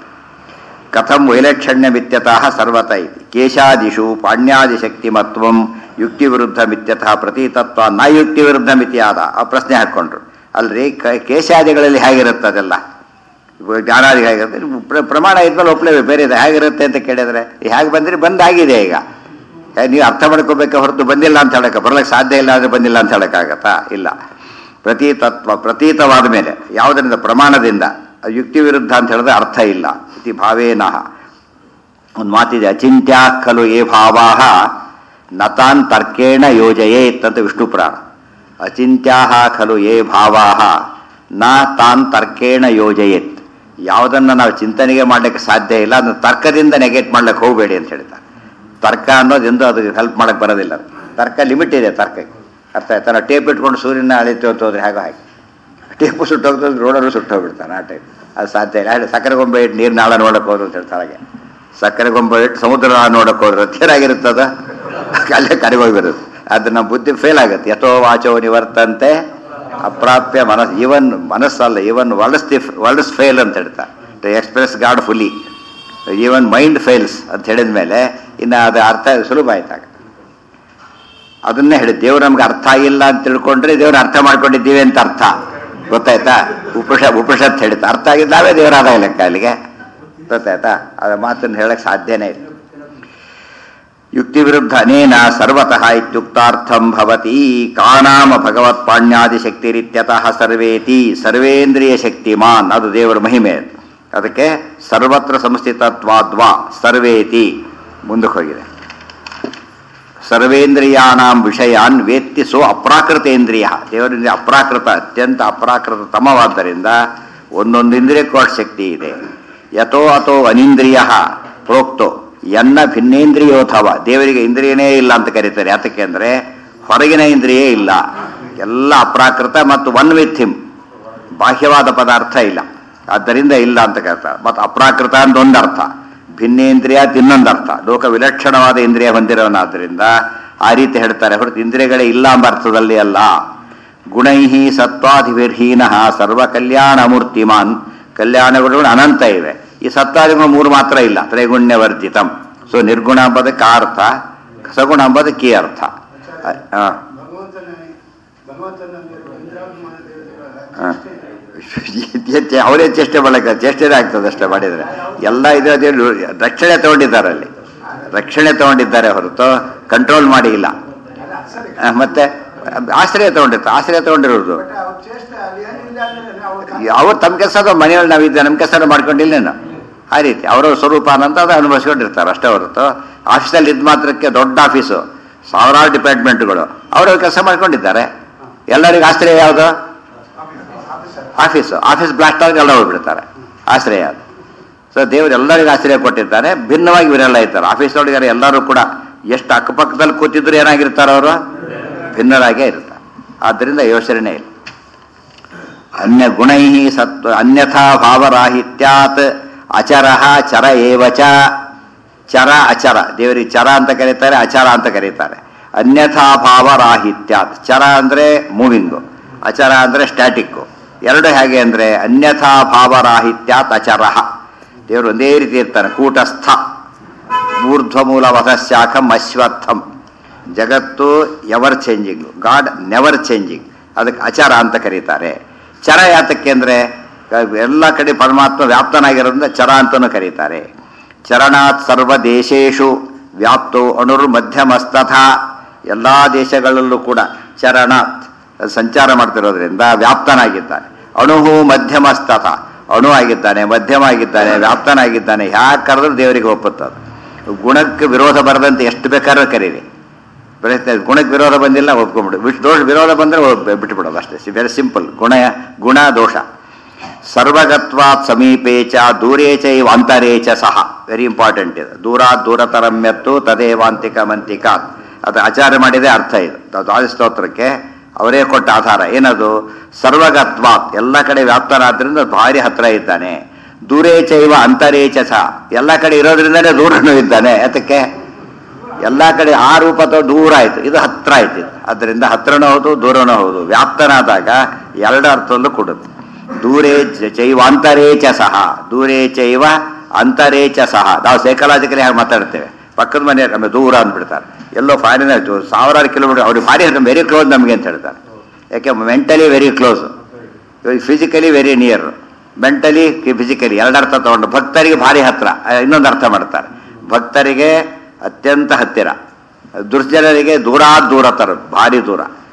ಕಥಂ ವೈಲಕ್ಷಣ್ಯ ಮಿತ್ಯತಃ ಸರ್ವತ ಇತಿ ಕೇಶಾದಿಷು ಪಾಣ್ಯಾದಿಶಕ್ತಿಮತ್ವಂ ಯುಕ್ತಿ ವಿರುದ್ಧ ಮಿತ್ಯತಃ ಪ್ರತೀತತ್ವ ನ ಯುಕ್ತಿ ವಿರುದ್ಧ ಮಿತಿಯಾದ ಆ ಪ್ರಶ್ನೆ ಹಾಕ್ಕೊಂಡ್ರು ಅಲ್ರಿ ಕ- ಕೇಶಾದಿಗಳಲ್ಲಿ ಹೇಗಿರುತ್ತೆ ಅದೆಲ್ಲ ಇವಾಗ ಜ್ಞಾನಾದಿ ಹೇಗಿರುತ್ತೆ ಪ್ರ- ಪ್ರಮಾಣ ಇದ್ಮೇಲೆ ಒಪ್ಲೇಬೇಕು ಬೇರೆ ಇದೆ ಹೇಗಿರುತ್ತೆ ಅಂತ ಕೇಳಿದ್ರೆ ಹೇಗೆ ಬಂದ್ರೆ ಬಂದಾಗಿದೆ ಈಗ ಏ, ನೀವು ಅರ್ಥ ಮಾಡ್ಕೋಬೇಕೆ ಹೊರತು ಬಂದಿಲ್ಲ ಅಂತ ಹೇಳಕ್ಕೆ ಬರ್ಲಿಕ್ಕೆ ಸಾಧ್ಯ ಇಲ್ಲ ಅಂದರೆ ಬಂದಿಲ್ಲ ಅಂತ ಹೇಳಕ್ಕಾಗತ್ತಾ ಇಲ್ಲ ಪ್ರತೀತತ್ವ ಪ್ರತೀತವಾದ ಮೇಲೆ ಯಾವುದರಿಂದ ಪ್ರಮಾಣದಿಂದ ಅದು ಯುಕ್ತಿ ವಿರುದ್ಧ ಅಂತ ಹೇಳಿದ್ರೆ ಅರ್ಥ ಇಲ್ಲ ಇತಿ ಭಾವೇನಃ ಒಂದು ಮಾತಿದೆ ಅಚಿಂತ್ಯ ಖಲು ಯೇ ಭಾವಾಹ ನತಾನ್ ತರ್ಕೇಣ ಯೋಜಯೇತ್ ಅಂತ ವಿಷ್ಣು ಪುರಾಣ ಅಚಿಂತ್ಯಾ ಖಲು ಯೇ ಭಾವಾಹ ನ ತಾನ್ ತರ್ಕೇಣ ಯೋಜಯೇತ್ ಯಾವುದನ್ನು ನಾವು ಚಿಂತನೆಗೆ ಮಾಡಲಿಕ್ಕೆ ಸಾಧ್ಯ ಇಲ್ಲ ಅದನ್ನು ತರ್ಕದಿಂದ ನೆಗೆಟ್ ಮಾಡ್ಲಿಕ್ಕೆ ಹೋಗಬೇಡಿ ಅಂತ ಹೇಳ್ತಾರೆ ತರ್ಕ ಅನ್ನೋದೆಂದು ಅದಕ್ಕೆ ಹೆಲ್ಪ್ ಮಾಡಕ್ಕೆ ಬರೋದಿಲ್ಲ ತರ್ಕ ಲಿಮಿಟ್ ಇದೆ ತರ್ಕಕ್ಕೆ ಅರ್ಥ ಆಯ್ತಾ ನಾವು ಟೇಪ್ ಇಟ್ಕೊಂಡು ಸೂರ್ಯನ ಅಳಿತೀವಿ ಅಂತ ಹೋದ್ರೆ ಹಾಗೆ ಹಾಗೆ ಟೇಪು ಸುಟ್ಟೋಗ್ತದೆ ರೋಡರು ಸುಟ್ಟೋಗ್ಬಿಡ್ತಾನೆ ಆ ಟೈಪ್ ಅದು ಸಾಧ್ಯ ಇಲ್ಲ ಹೇಳಿ ಸಕ್ಕರೆ ಗೊಂಬೆ ಇಟ್ಟು ನೀರು ನಾಳ ನೋಡಕ್ಕೆ ಹೋದ್ರು ಅಂತ ಹೇಳ್ತಾರೆ ಹಾಗೆ ಸಕ್ಕರೆ ಗೊಂಬೆ ಇಟ್ಟು ಸಮುದ್ರ ನೋಡಕ್ಕೆ ಹೋದ್ರೆ ಏನಾಗಿರುತ್ತದ ಅಲ್ಲೇ ಕರಿಗೋಗಿರುತ್ತೆ ಅದು ನಮ್ಮ ಬುದ್ಧಿ ಫೇಲ್ ಆಗುತ್ತೆ ಯಥೋ ವಾಚೋ ನಿವರ್ತಂತೆ ಅಪ್ರಾಪ್ಯ ಮನಸ್ ಇವನ್ ಮನಸ್ಸಲ್ಲ even worlds the worlds fail ಅಂತ ಹೇಳ್ತಾ express God fully even mind fails ಅಂತ ಹೇಳಿದ ಮೇಲೆ ಇನ್ನು ಅದು ಅರ್ಥ ಸುಲಭ ಆಯ್ತಾಗ ಅದನ್ನೇ ಹೇಳಿ ದೇವ್ರು ನಮ್ಗೆ ಅರ್ಥ ಆಗಿಲ್ಲ ಅಂತ ತಿಳ್ಕೊಂಡ್ರೆ ದೇವ್ರು ಅರ್ಥ ಮಾಡ್ಕೊಂಡಿದ್ದೀವಿ ಅಂತ ಅರ್ಥ ಗೊತ್ತಾಯ್ತಾ ಉಪಷ ಉಪನಿಷತ್ ಹೇಳಿತ ಅರ್ಥ ಆಗಿದ್ದು ನಾವೇ ದೇವರಾದ ಲೆಕ್ಕ ಅಲ್ಲಿಗೆ ಗೊತ್ತಾಯ್ತಾ ಅದ ಮಾತನ್ನು ಹೇಳಕ್ ಸಾಧ್ಯನೇ ಇಲ್ಲ ಯುಕ್ತಿ ವಿರುದ್ಧ ಅನೇನ ಸರ್ವತಃ ಇತ್ಯುಕ್ತಾರ್ಥಂ ಭವತಿ ಕಾನಾಮ ಭಗವತ್ ಪಾಣ್ಯಾದಿ ಶಕ್ತಿರಿತ್ಯತಃ ಸರ್ವೇತಿ ಸರ್ವೇಂದ್ರಿಯ ಶಕ್ತಿಮಾನ್ ಅದು ದೇವರ ಮಹಿಮೆ ಅದು. ಅದಕ್ಕೆ ಸರ್ವತ್ರ ಸಂಸ್ಥಿತತ್ವಾದ್ವಾ ಸರ್ವೇತಿ ಮುಂದಕ್ಕೆ ಹೋಗಿದೆ ಸರ್ವೇಂದ್ರಿಯಾಣಾಂ ವಿಷಯಾನ್ ವೇತ್ತಿ ಸೋ ಅಪ್ರಾಕೃತೇಂದ್ರಿಯ ದೇವರಿಂದ ಅಪ್ರಾಕೃತ ಅತ್ಯಂತ ಅಪ್ರಾಕೃತ ತಮವಾದ್ದರಿಂದ ಒಂದೊಂದು ಇಂದ್ರಿಯಕ್ಕೂ ಅಷ್ಟು ಶಕ್ತಿ ಇದೆ ಯಥೋ ಅಥೋ ಅನಿಂದ್ರಿಯ ಪ್ರೋಕ್ತೋ ಎನ್ನ ಭಿನ್ನೇಂದ್ರಿಯೋಥವ ದೇವರಿಗೆ ಇಂದ್ರಿಯನೇ ಇಲ್ಲ ಅಂತ ಕರೀತಾರೆ ಯಾತಕ್ಕೆ ಅಂದರೆ ಹೊರಗಿನ ಇಂದ್ರಿಯೇ ಇಲ್ಲ ಎಲ್ಲ ಅಪ್ರಾಕೃತ ಮತ್ತು ಒನ್ ವಿತ್ ಹಿಮ್ ಬಾಹ್ಯವಾದ ಪದಾರ್ಥ ಇಲ್ಲ ಆದ್ದರಿಂದ ಇಲ್ಲ ಅಂತ ಕರೀತಾರೆ ಮತ್ತು ಅಪ್ರಾಕೃತ ಅಂತ ಒಂದು ಅರ್ಥ ಭಿನ್ನೇಂದ್ರಿಯ ತಿನ್ನೊಂದು ಅರ್ಥ ಲೋಕ ವಿಲಕ್ಷಣವಾದ ಇಂದ್ರಿಯ ಹೊಂದಿರೋನಾದ್ರಿಂದ ಆ ರೀತಿ ಹೇಳ್ತಾರೆ ಹೊರತು ಇಂದ್ರಿಯಗಳೇ ಇಲ್ಲ ಎಂಬ ಅರ್ಥದಲ್ಲಿ ಅಲ್ಲ ಗುಣೈ ಸತ್ವಾಧಿವಿರ್ಹೀನ ಸರ್ವ ಕಲ್ಯಾಣ ಮೂರ್ತಿಮಾನ್ ಕಲ್ಯಾಣಗಳು ಅನಂತ ಇವೆ ಈ ಸತ್ವಾದಿಗಳು ಮೂರು ಮಾತ್ರ ಇಲ್ಲ ತ್ರೈಗುಣ್ಯವರ್ಜಿತಂ ಸೊ ನಿರ್ಗುಣ ಎಂಬುದಕ್ಕೆ ಆ ಅರ್ಥ ಸಗುಣ ಎಂಬುದಕ್ಕೆ ಈ ಅರ್ಥ ಆ, ಭಗವಂತನ ಭಗವಂತನಲ್ಲಿರುವ ಇಂದ್ರಾಭಿಮಾನ ದೇವತೆಗಳ ಆ. ಅಷ್ಟೇ ಚೆ- ಅವರೇ ಚೇಷ್ಟೆ ಮಾಡಕ್ಕೆ ಚೇಷ್ಟೆನೇ ಆಗ್ತದೆ ಅಷ್ಟೇ ಮಾಡಿದರೆ ಎಲ್ಲ ಇದು ಅದೇ ರಕ್ಷಣೆ ತಗೊಂಡಿದ್ದಾರೆ ಅಲ್ಲಿ ರಕ್ಷಣೆ ತಗೊಂಡಿದ್ದಾರೆ ಹೊರತು ಕಂಟ್ರೋಲ್ ಮಾಡಿ ಇಲ್ಲ ಅಲ್ಲ, ಸರಿ ಆ, ಮತ್ತೆ ಆಶ್ರಯ ತಗೊಂಡಿರ್ತಾರೆ ಆಶ್ರಯ ತಗೊಂಡಿರೋದು ಬಟ್ ಅವ್ರ ಚೇಷ್ಟೆ ಅಲ್ಲಿ ಏನಿಲ್ಲ ಅಂದ್ರೆ ಅವ್ರ ಅವ್ರು ತಮ್ಮ ಕೆಲಸದ ಮನೆಯಲ್ಲಿ ನಾವಿದ್ದ ನಮ್ಮ ಕೆಲಸ ಮಾಡ್ಕೊಂಡಿಲ್ಲೇನು ಆ ರೀತಿ ಅವರ ಸ್ವರೂಪ ಅನ್ನಂತ ಅದು ಅನುಭವಿಸ್ಕೊಂಡಿರ್ತಾರೆ ಅಷ್ಟೇ ಹೊರತು ಆಫೀಸಲ್ಲಿ ಇದ್ದ ಮಾತ್ರಕ್ಕೆ ದೊಡ್ಡ ಆಫೀಸು ಸಾವಿರಾರು ಡಿಪಾರ್ಟ್ಮೆಂಟ್ಗಳು ಅವರವ್ರ ಕೆಲಸ ಮಾಡ್ಕೊಂಡಿದ್ದಾರೆ ಎಲ್ಲರಿಗೂ ಆಶ್ರಯ ಯಾವುದು ಆಫೀಸು ಆಫೀಸ್ ಬ್ಲಾಸ್ಟ್ ಆಗಿ ಎಲ್ಲ ಹೋಗ್ಬಿಡ್ತಾರೆ ಆಶ್ರಯ ಅದು ಸೊ ದೇವರು ಎಲ್ಲರಿಗೂ ಆಶ್ರಯ ಕೊಟ್ಟಿದ್ದಾನೆ ಭಿನ್ನವಾಗಿ ಇವರೆಲ್ಲ ಇರ್ತಾರೆ ಆಫೀಸ್ನೊಳಗೆ ಎಲ್ಲರೂ ಕೂಡ ಎಷ್ಟು ಅಕ್ಕಪಕ್ಕದಲ್ಲಿ ಕೂತಿದ್ರು ಏನಾಗಿರ್ತಾರೆ ಅವರು ಭಿನ್ನರಾಗೇ ಇರ್ತಾರೆ ಆದ್ದರಿಂದ ಯೋಚನೆ ಇಲ್ಲ ಅನ್ಯ ಗುಣೈ ಸತ್ವ ಅನ್ಯಥಾ ಭಾವರಾಹಿತ್ಯಾತ್ ಅಚರ ಚರ ಏವ ಚ ಚರ ಅಚರ ದೇವರಿಗೆ ಚರ ಅಂತ ಕರೀತಾರೆ ಅಚರ ಅಂತ ಕರೀತಾರೆ ಅನ್ಯಥಾ ಭಾವರಾಹಿತ್ಯಾತ್ ಚರ ಅಂದರೆ ಮೂವಿಂಗು ಅಚರ ಅಂದರೆ ಸ್ಟ್ಯಾಟಿಕ್ಕು ಎರಡು ಹೇಗೆ ಅಂದರೆ ಅನ್ಯಥಾ ಭಾವರಾಹಿತ್ಯಾತ್ ಅಚರ ದೇವರು ಒಂದೇ ರೀತಿ ಇರ್ತಾನೆ ಕೂಟಸ್ಥ ಊರ್ಧ್ವಮೂಲ ವಧಶಾಖಂ ಅಶ್ವತ್ಥಂ ಜಗತ್ತು ever changing God never changing ಅದಕ್ಕೆ ಅಚರ ಅಂತ ಕರೀತಾರೆ ಚರ ಯಾತಕ್ಕೆ ಅಂದರೆ ಎಲ್ಲ ಕಡೆ ಪರಮಾತ್ಮ ವ್ಯಾಪ್ತನಾಗಿರೋದ್ರಿಂದ ಚರ ಅಂತಲೂ ಕರೀತಾರೆ ಚರಣಾತ್ ಸರ್ವ ದೇಶೇಶು ವ್ಯಾಪ್ತೋ ಅಣುರ್ ಮಧ್ಯಮಸ್ತಥ ಎಲ್ಲ ದೇಶಗಳಲ್ಲೂ ಕೂಡ ಚರಣಾತ್ ಸಂಚಾರ ಮಾಡ್ತಿರೋದ್ರಿಂದ ವ್ಯಾಪ್ತನಾಗಿದ್ದಾನೆ ಅಣುಹು ಮಧ್ಯಮಸ್ತಥ ಅಣು ಆಗಿದ್ದಾನೆ ಮಧ್ಯಮ ಆಗಿದ್ದಾನೆ ವ್ಯಾಪ್ತನಾಗಿದ್ದಾನೆ ಯಾಕೆ ಕರೆದ್ರೂ ದೇವರಿಗೆ ಒಪ್ಪುತ್ತದೆ ಗುಣಕ್ಕೆ ವಿರೋಧ ಬರದಂತೆ ಎಷ್ಟು ಬೇಕಾದ್ರೂ ಕರೀರಿ ಪ್ರಯತ್ನ ಗುಣಕ್ಕೆ ವಿರೋಧ ಬಂದಿಲ್ಲ ಒಪ್ಕೊಂಡ್ಬಿಡು ವಿಶ್ ದೋಷ ವಿರೋಧ ಬಂದರೆ ಬಿಟ್ಟುಬಿಡೋದು ಅಷ್ಟೇ ವೆರಿ ಸಿಂಪಲ್ ಗುಣ ಗುಣ ದೋಷ ಸರ್ವಗತ್ವಾತ್ ಸಮೀಪೇ ಚ ದೂರೇ ಚ ಇವ ಅಂತರೇ ಚ ಸಹ ವೆರಿ ಇಂಪಾರ್ಟೆಂಟ್ ಇದು ದೂರಾತ್ ದೂರತರಮ್ಯತ್ತು ತದೇವಾಂತಿಕ ಮಂತಿಕಾತ್ ಅದು ಆಚಾರ ಮಾಡಿದೆ ಅರ್ಥ ಇದು ಸ್ತೋತ್ರಕ್ಕೆ ಅವರೇ ಕೊಟ್ಟ ಆಧಾರ ಏನದು ಸರ್ವಗತ್ವಾತ್ ಎಲ್ಲ ಕಡೆ ವ್ಯಾಪ್ತನಾದ್ರಿಂದ ಭಾರಿ ಹತ್ರ ಇದ್ದಾನೆ ದೂರೇ ಚೈವ ಅಂತರೇ ಚ ಸಹ ಎಲ್ಲ ಕಡೆ ಇರೋದ್ರಿಂದಲೇ ದೂರನೂ ಇದ್ದಾನೆ ಅದಕ್ಕೆ ಎಲ್ಲ ಕಡೆ ಆ ರೂಪ ಅಥವಾ ದೂರ ಆಯ್ತು ಇದು ಹತ್ರ ಆಯ್ತು ಇದು. ಅದರಿಂದ ಹತ್ರನೂ ಹೌದು ದೂರನೂ ಹೌದು ವ್ಯಾಪ್ತನಾದಾಗ ಎರಡು ಅರ್ಥದಲ್ಲೂ ಕೊಡುತ್ತೆ ದೂರೇ ಚ- ಚೈವ ಅಂತರೇ ಚ ಸಹ ದೂರೇ ಚೈವ ಅಂತರೇ ಚ ಸಹ ನಾವು ಸೈಕಲಾಜಿಕಲಿ ಹಾಗೆ ಮಾತಾಡ್ತೇವೆ ಪಕ್ಕದ ಮನೆ ನಮಗೆ ದೂರ ಅಂದ್ಬಿಡ್ತಾರೆ ಎಲ್ಲೋ ಫಾರಿನ್ ಸಾವಿರಾರು ಕಿಲೋಮೀಟರ್ ಅವ್ರಿಗೆ ಫಾರಿ ವೆರಿ ಕ್ಲೋಸ್ ನಮಗೆ ಅಂತ ಹೇಳ್ತಾರೆ ಯಾಕೆ mentally very close physically very near mentally physically ಎರಡು ಅರ್ಥ ತಗೊಂಡು ಭಕ್ತರಿಗೆ ಭಾರಿ ಹತ್ರ ಆ, ಇನ್ನೊಂದು ಅರ್ಥ ಮಾಡ್ತಾರೆ ಭಕ್ತರಿಗೆ ಅತ್ಯಂತ ಹತ್ತಿರ ದುರ್ಜನರಿಗೆ ದೂರ ದೂರ ತರ ಭಾರಿ ದೂರ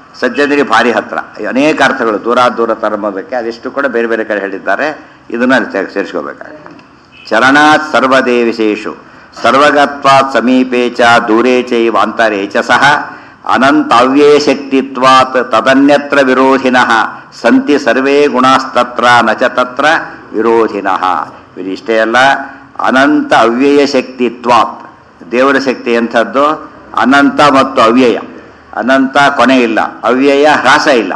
ಸಜ್ಜನರಿಗೆ ಭಾರಿ ಹತ್ರ ಅನೇಕ ಅರ್ಥಗಳು ದೂರ ದೂರ ತರಬೋದಕ್ಕೆ ಅದೆಷ್ಟು ಕೂಡ ಬೇರೆ ಬೇರೆ ಕಡೆ ಹೇಳಿದ್ದಾರೆ ಇದನ್ನು ಅಲ್ಲಿ ಸೇ- ಸೇರಿಸ್ಕೋಬೇಕಾಗುತ್ತೆ ಚರಣಾತ್ ಸರ್ವದೇವಿಶೇಷು ಸರ್ವಗತ್ವಾತ್ ಸಮೀಪೇ ಚ ದೂರೇ ಚೈವ ಅಂತರೇ ಚ ಸಹ ಅನಂತವ್ಯಯ ಶಕ್ತಿತ್ವಾತ್ ತದನ್ಯತ್ರ ವಿರೋಧಿನಃ ಸಂತಿ ಸರ್ವೇ ಗುಣಾಸ್ತತ್ರ ನ ಚ ತತ್ರ ವಿರೋಧಿನಃ ಇದಿಷ್ಟೇ ಅಲ್ಲ ಅನಂತ ಅವ್ಯಯ ಶಕ್ತಿತ್ವಾತ್ ದೇವರ ಶಕ್ತಿ ಎಂಥದ್ದು ಅನಂತ ಮತ್ತು ಅವ್ಯಯ ಅನಂತ ಕೊನೆ ಇಲ್ಲ ಅವ್ಯಯ ಹ್ರಾಸ ಇಲ್ಲ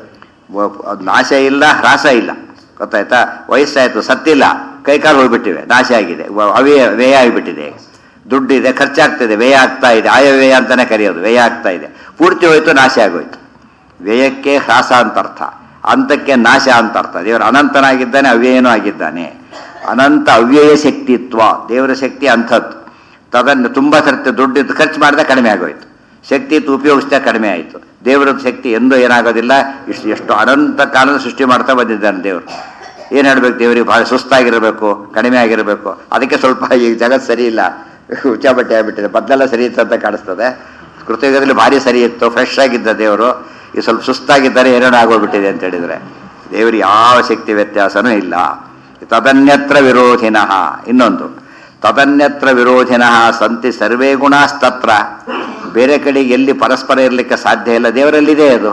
ವ- ಅದ್ ನಾಶ ಇಲ್ಲ ಹ್ರಾಸ ಇಲ್ಲ ಗೊತ್ತಾಯ್ತಾ ವಯಸ್ಸಾಯ್ತು ಸತ್ತಿಲ್ಲ ಕೈಕಾಲು ಹೋಗ್ಬಿಟ್ಟಿವೆ ನಾಶ ಆಗಿದೆ ವ- ಅವ್ಯಯ ವ್ಯಯ ಆಗಿಬಿಟ್ಟಿದೆ ದುಡ್ಡಿದೆ ಖರ್ಚಾಗ್ತಿದೆ ವ್ಯಯ ಆಗ್ತಾ ಇದೆ ಆಯವ್ಯಯ ಅಂತಾನೆ ಕರೆಯೋದು ವ್ಯಯ ಆಗ್ತಾ ಇದೆ ಪೂರ್ತಿ ಹೋಯ್ತು ನಾಶ ಆಗೋಯ್ತು ವ್ಯಯಕ್ಕೆ ಹ್ರಾಸ ಅಂತ ಅರ್ಥ ಅಂತಕ್ಕೆ ನಾಶ ಅಂತ ಅರ್ಥ ದೇವರು ಅನಂತನಾಗಿದ್ದಾನೆ ಅವ್ಯಯನೂ ಆಗಿದ್ದಾನೆ ಅನಂತ ಅವ್ಯಯ ಶಕ್ತಿತ್ವ ದೇವರ ಶಕ್ತಿ ಅಂಥದ್ದು ತದನ್ನು ತುಂಬ ಸರ್ತಿ ದುಡ್ಡಿದ್ದು ಖರ್ಚು ಮಾಡಿದ ಕಡಿಮೆ ಆಗೋಯ್ತು ಶಕ್ತಿ ಇತ್ತು ಉಪಯೋಗಿಸಿದ ಕಡಿಮೆ ಆಯಿತು ದೇವರ ಶಕ್ತಿ ಎಂದೂ ಏನಾಗೋದಿಲ್ಲ ಇಷ್ಟು ಎಷ್ಟು ಅನಂತ ಕಾಲದ ಸೃಷ್ಟಿ ಮಾಡ್ತಾ ಬಂದಿದ್ದಾನೆ ದೇವರು ಏನು ಹೇಳ್ಬೇಕು ದೇವರಿಗೆ ಭಾಳ ಸುಸ್ತಾಗಿರಬೇಕು ಕಡಿಮೆ ಆಗಿರಬೇಕು ಅದಕ್ಕೆ ಸ್ವಲ್ಪ ಈಗ ಜಗತ್ತು ಸರಿ ಇಲ್ಲ ಹುಚ್ಚಾಬಟ್ಟೆ ಆಗಿಬಿಟ್ಟಿದೆ ಮೊದಲೆಲ್ಲ ಸರಿ ಇತ್ತು ಅಂತ ಕಾಣಿಸ್ತದೆ ಕೃತಯುಗದಲ್ಲಿ ಭಾರಿ ಸರಿ ಇತ್ತು ಫ್ರೆಶ್ ಆಗಿದ್ದ ದೇವರು ಈ ಸ್ವಲ್ಪ ಸುಸ್ತಾಗಿದ್ದಾರೆ ಏನೇನೋ ಆಗೋಗ್ಬಿಟ್ಟಿದೆ ಅಂತ ಹೇಳಿದರೆ ದೇವರಿಗೆ ಯಾವ ಶಕ್ತಿ ವ್ಯತ್ಯಾಸನೂ ಇಲ್ಲ ತದನ್ಯತ್ರ ವಿರೋಧಿನಃ ಇನ್ನೊಂದು ತದನ್ಯತ್ರ ವಿರೋಧಿನಃ ಸಂತಿ ಸರ್ವೇ ಗುಣಾಸ್ತತ್ರ ಬೇರೆ ಕಡೆಗೆ ಎಲ್ಲಿ ಪರಸ್ಪರ ಇರಲಿಕ್ಕೆ ಸಾಧ್ಯ ಇಲ್ಲ ದೇವರಲ್ಲಿದೆ ಅದು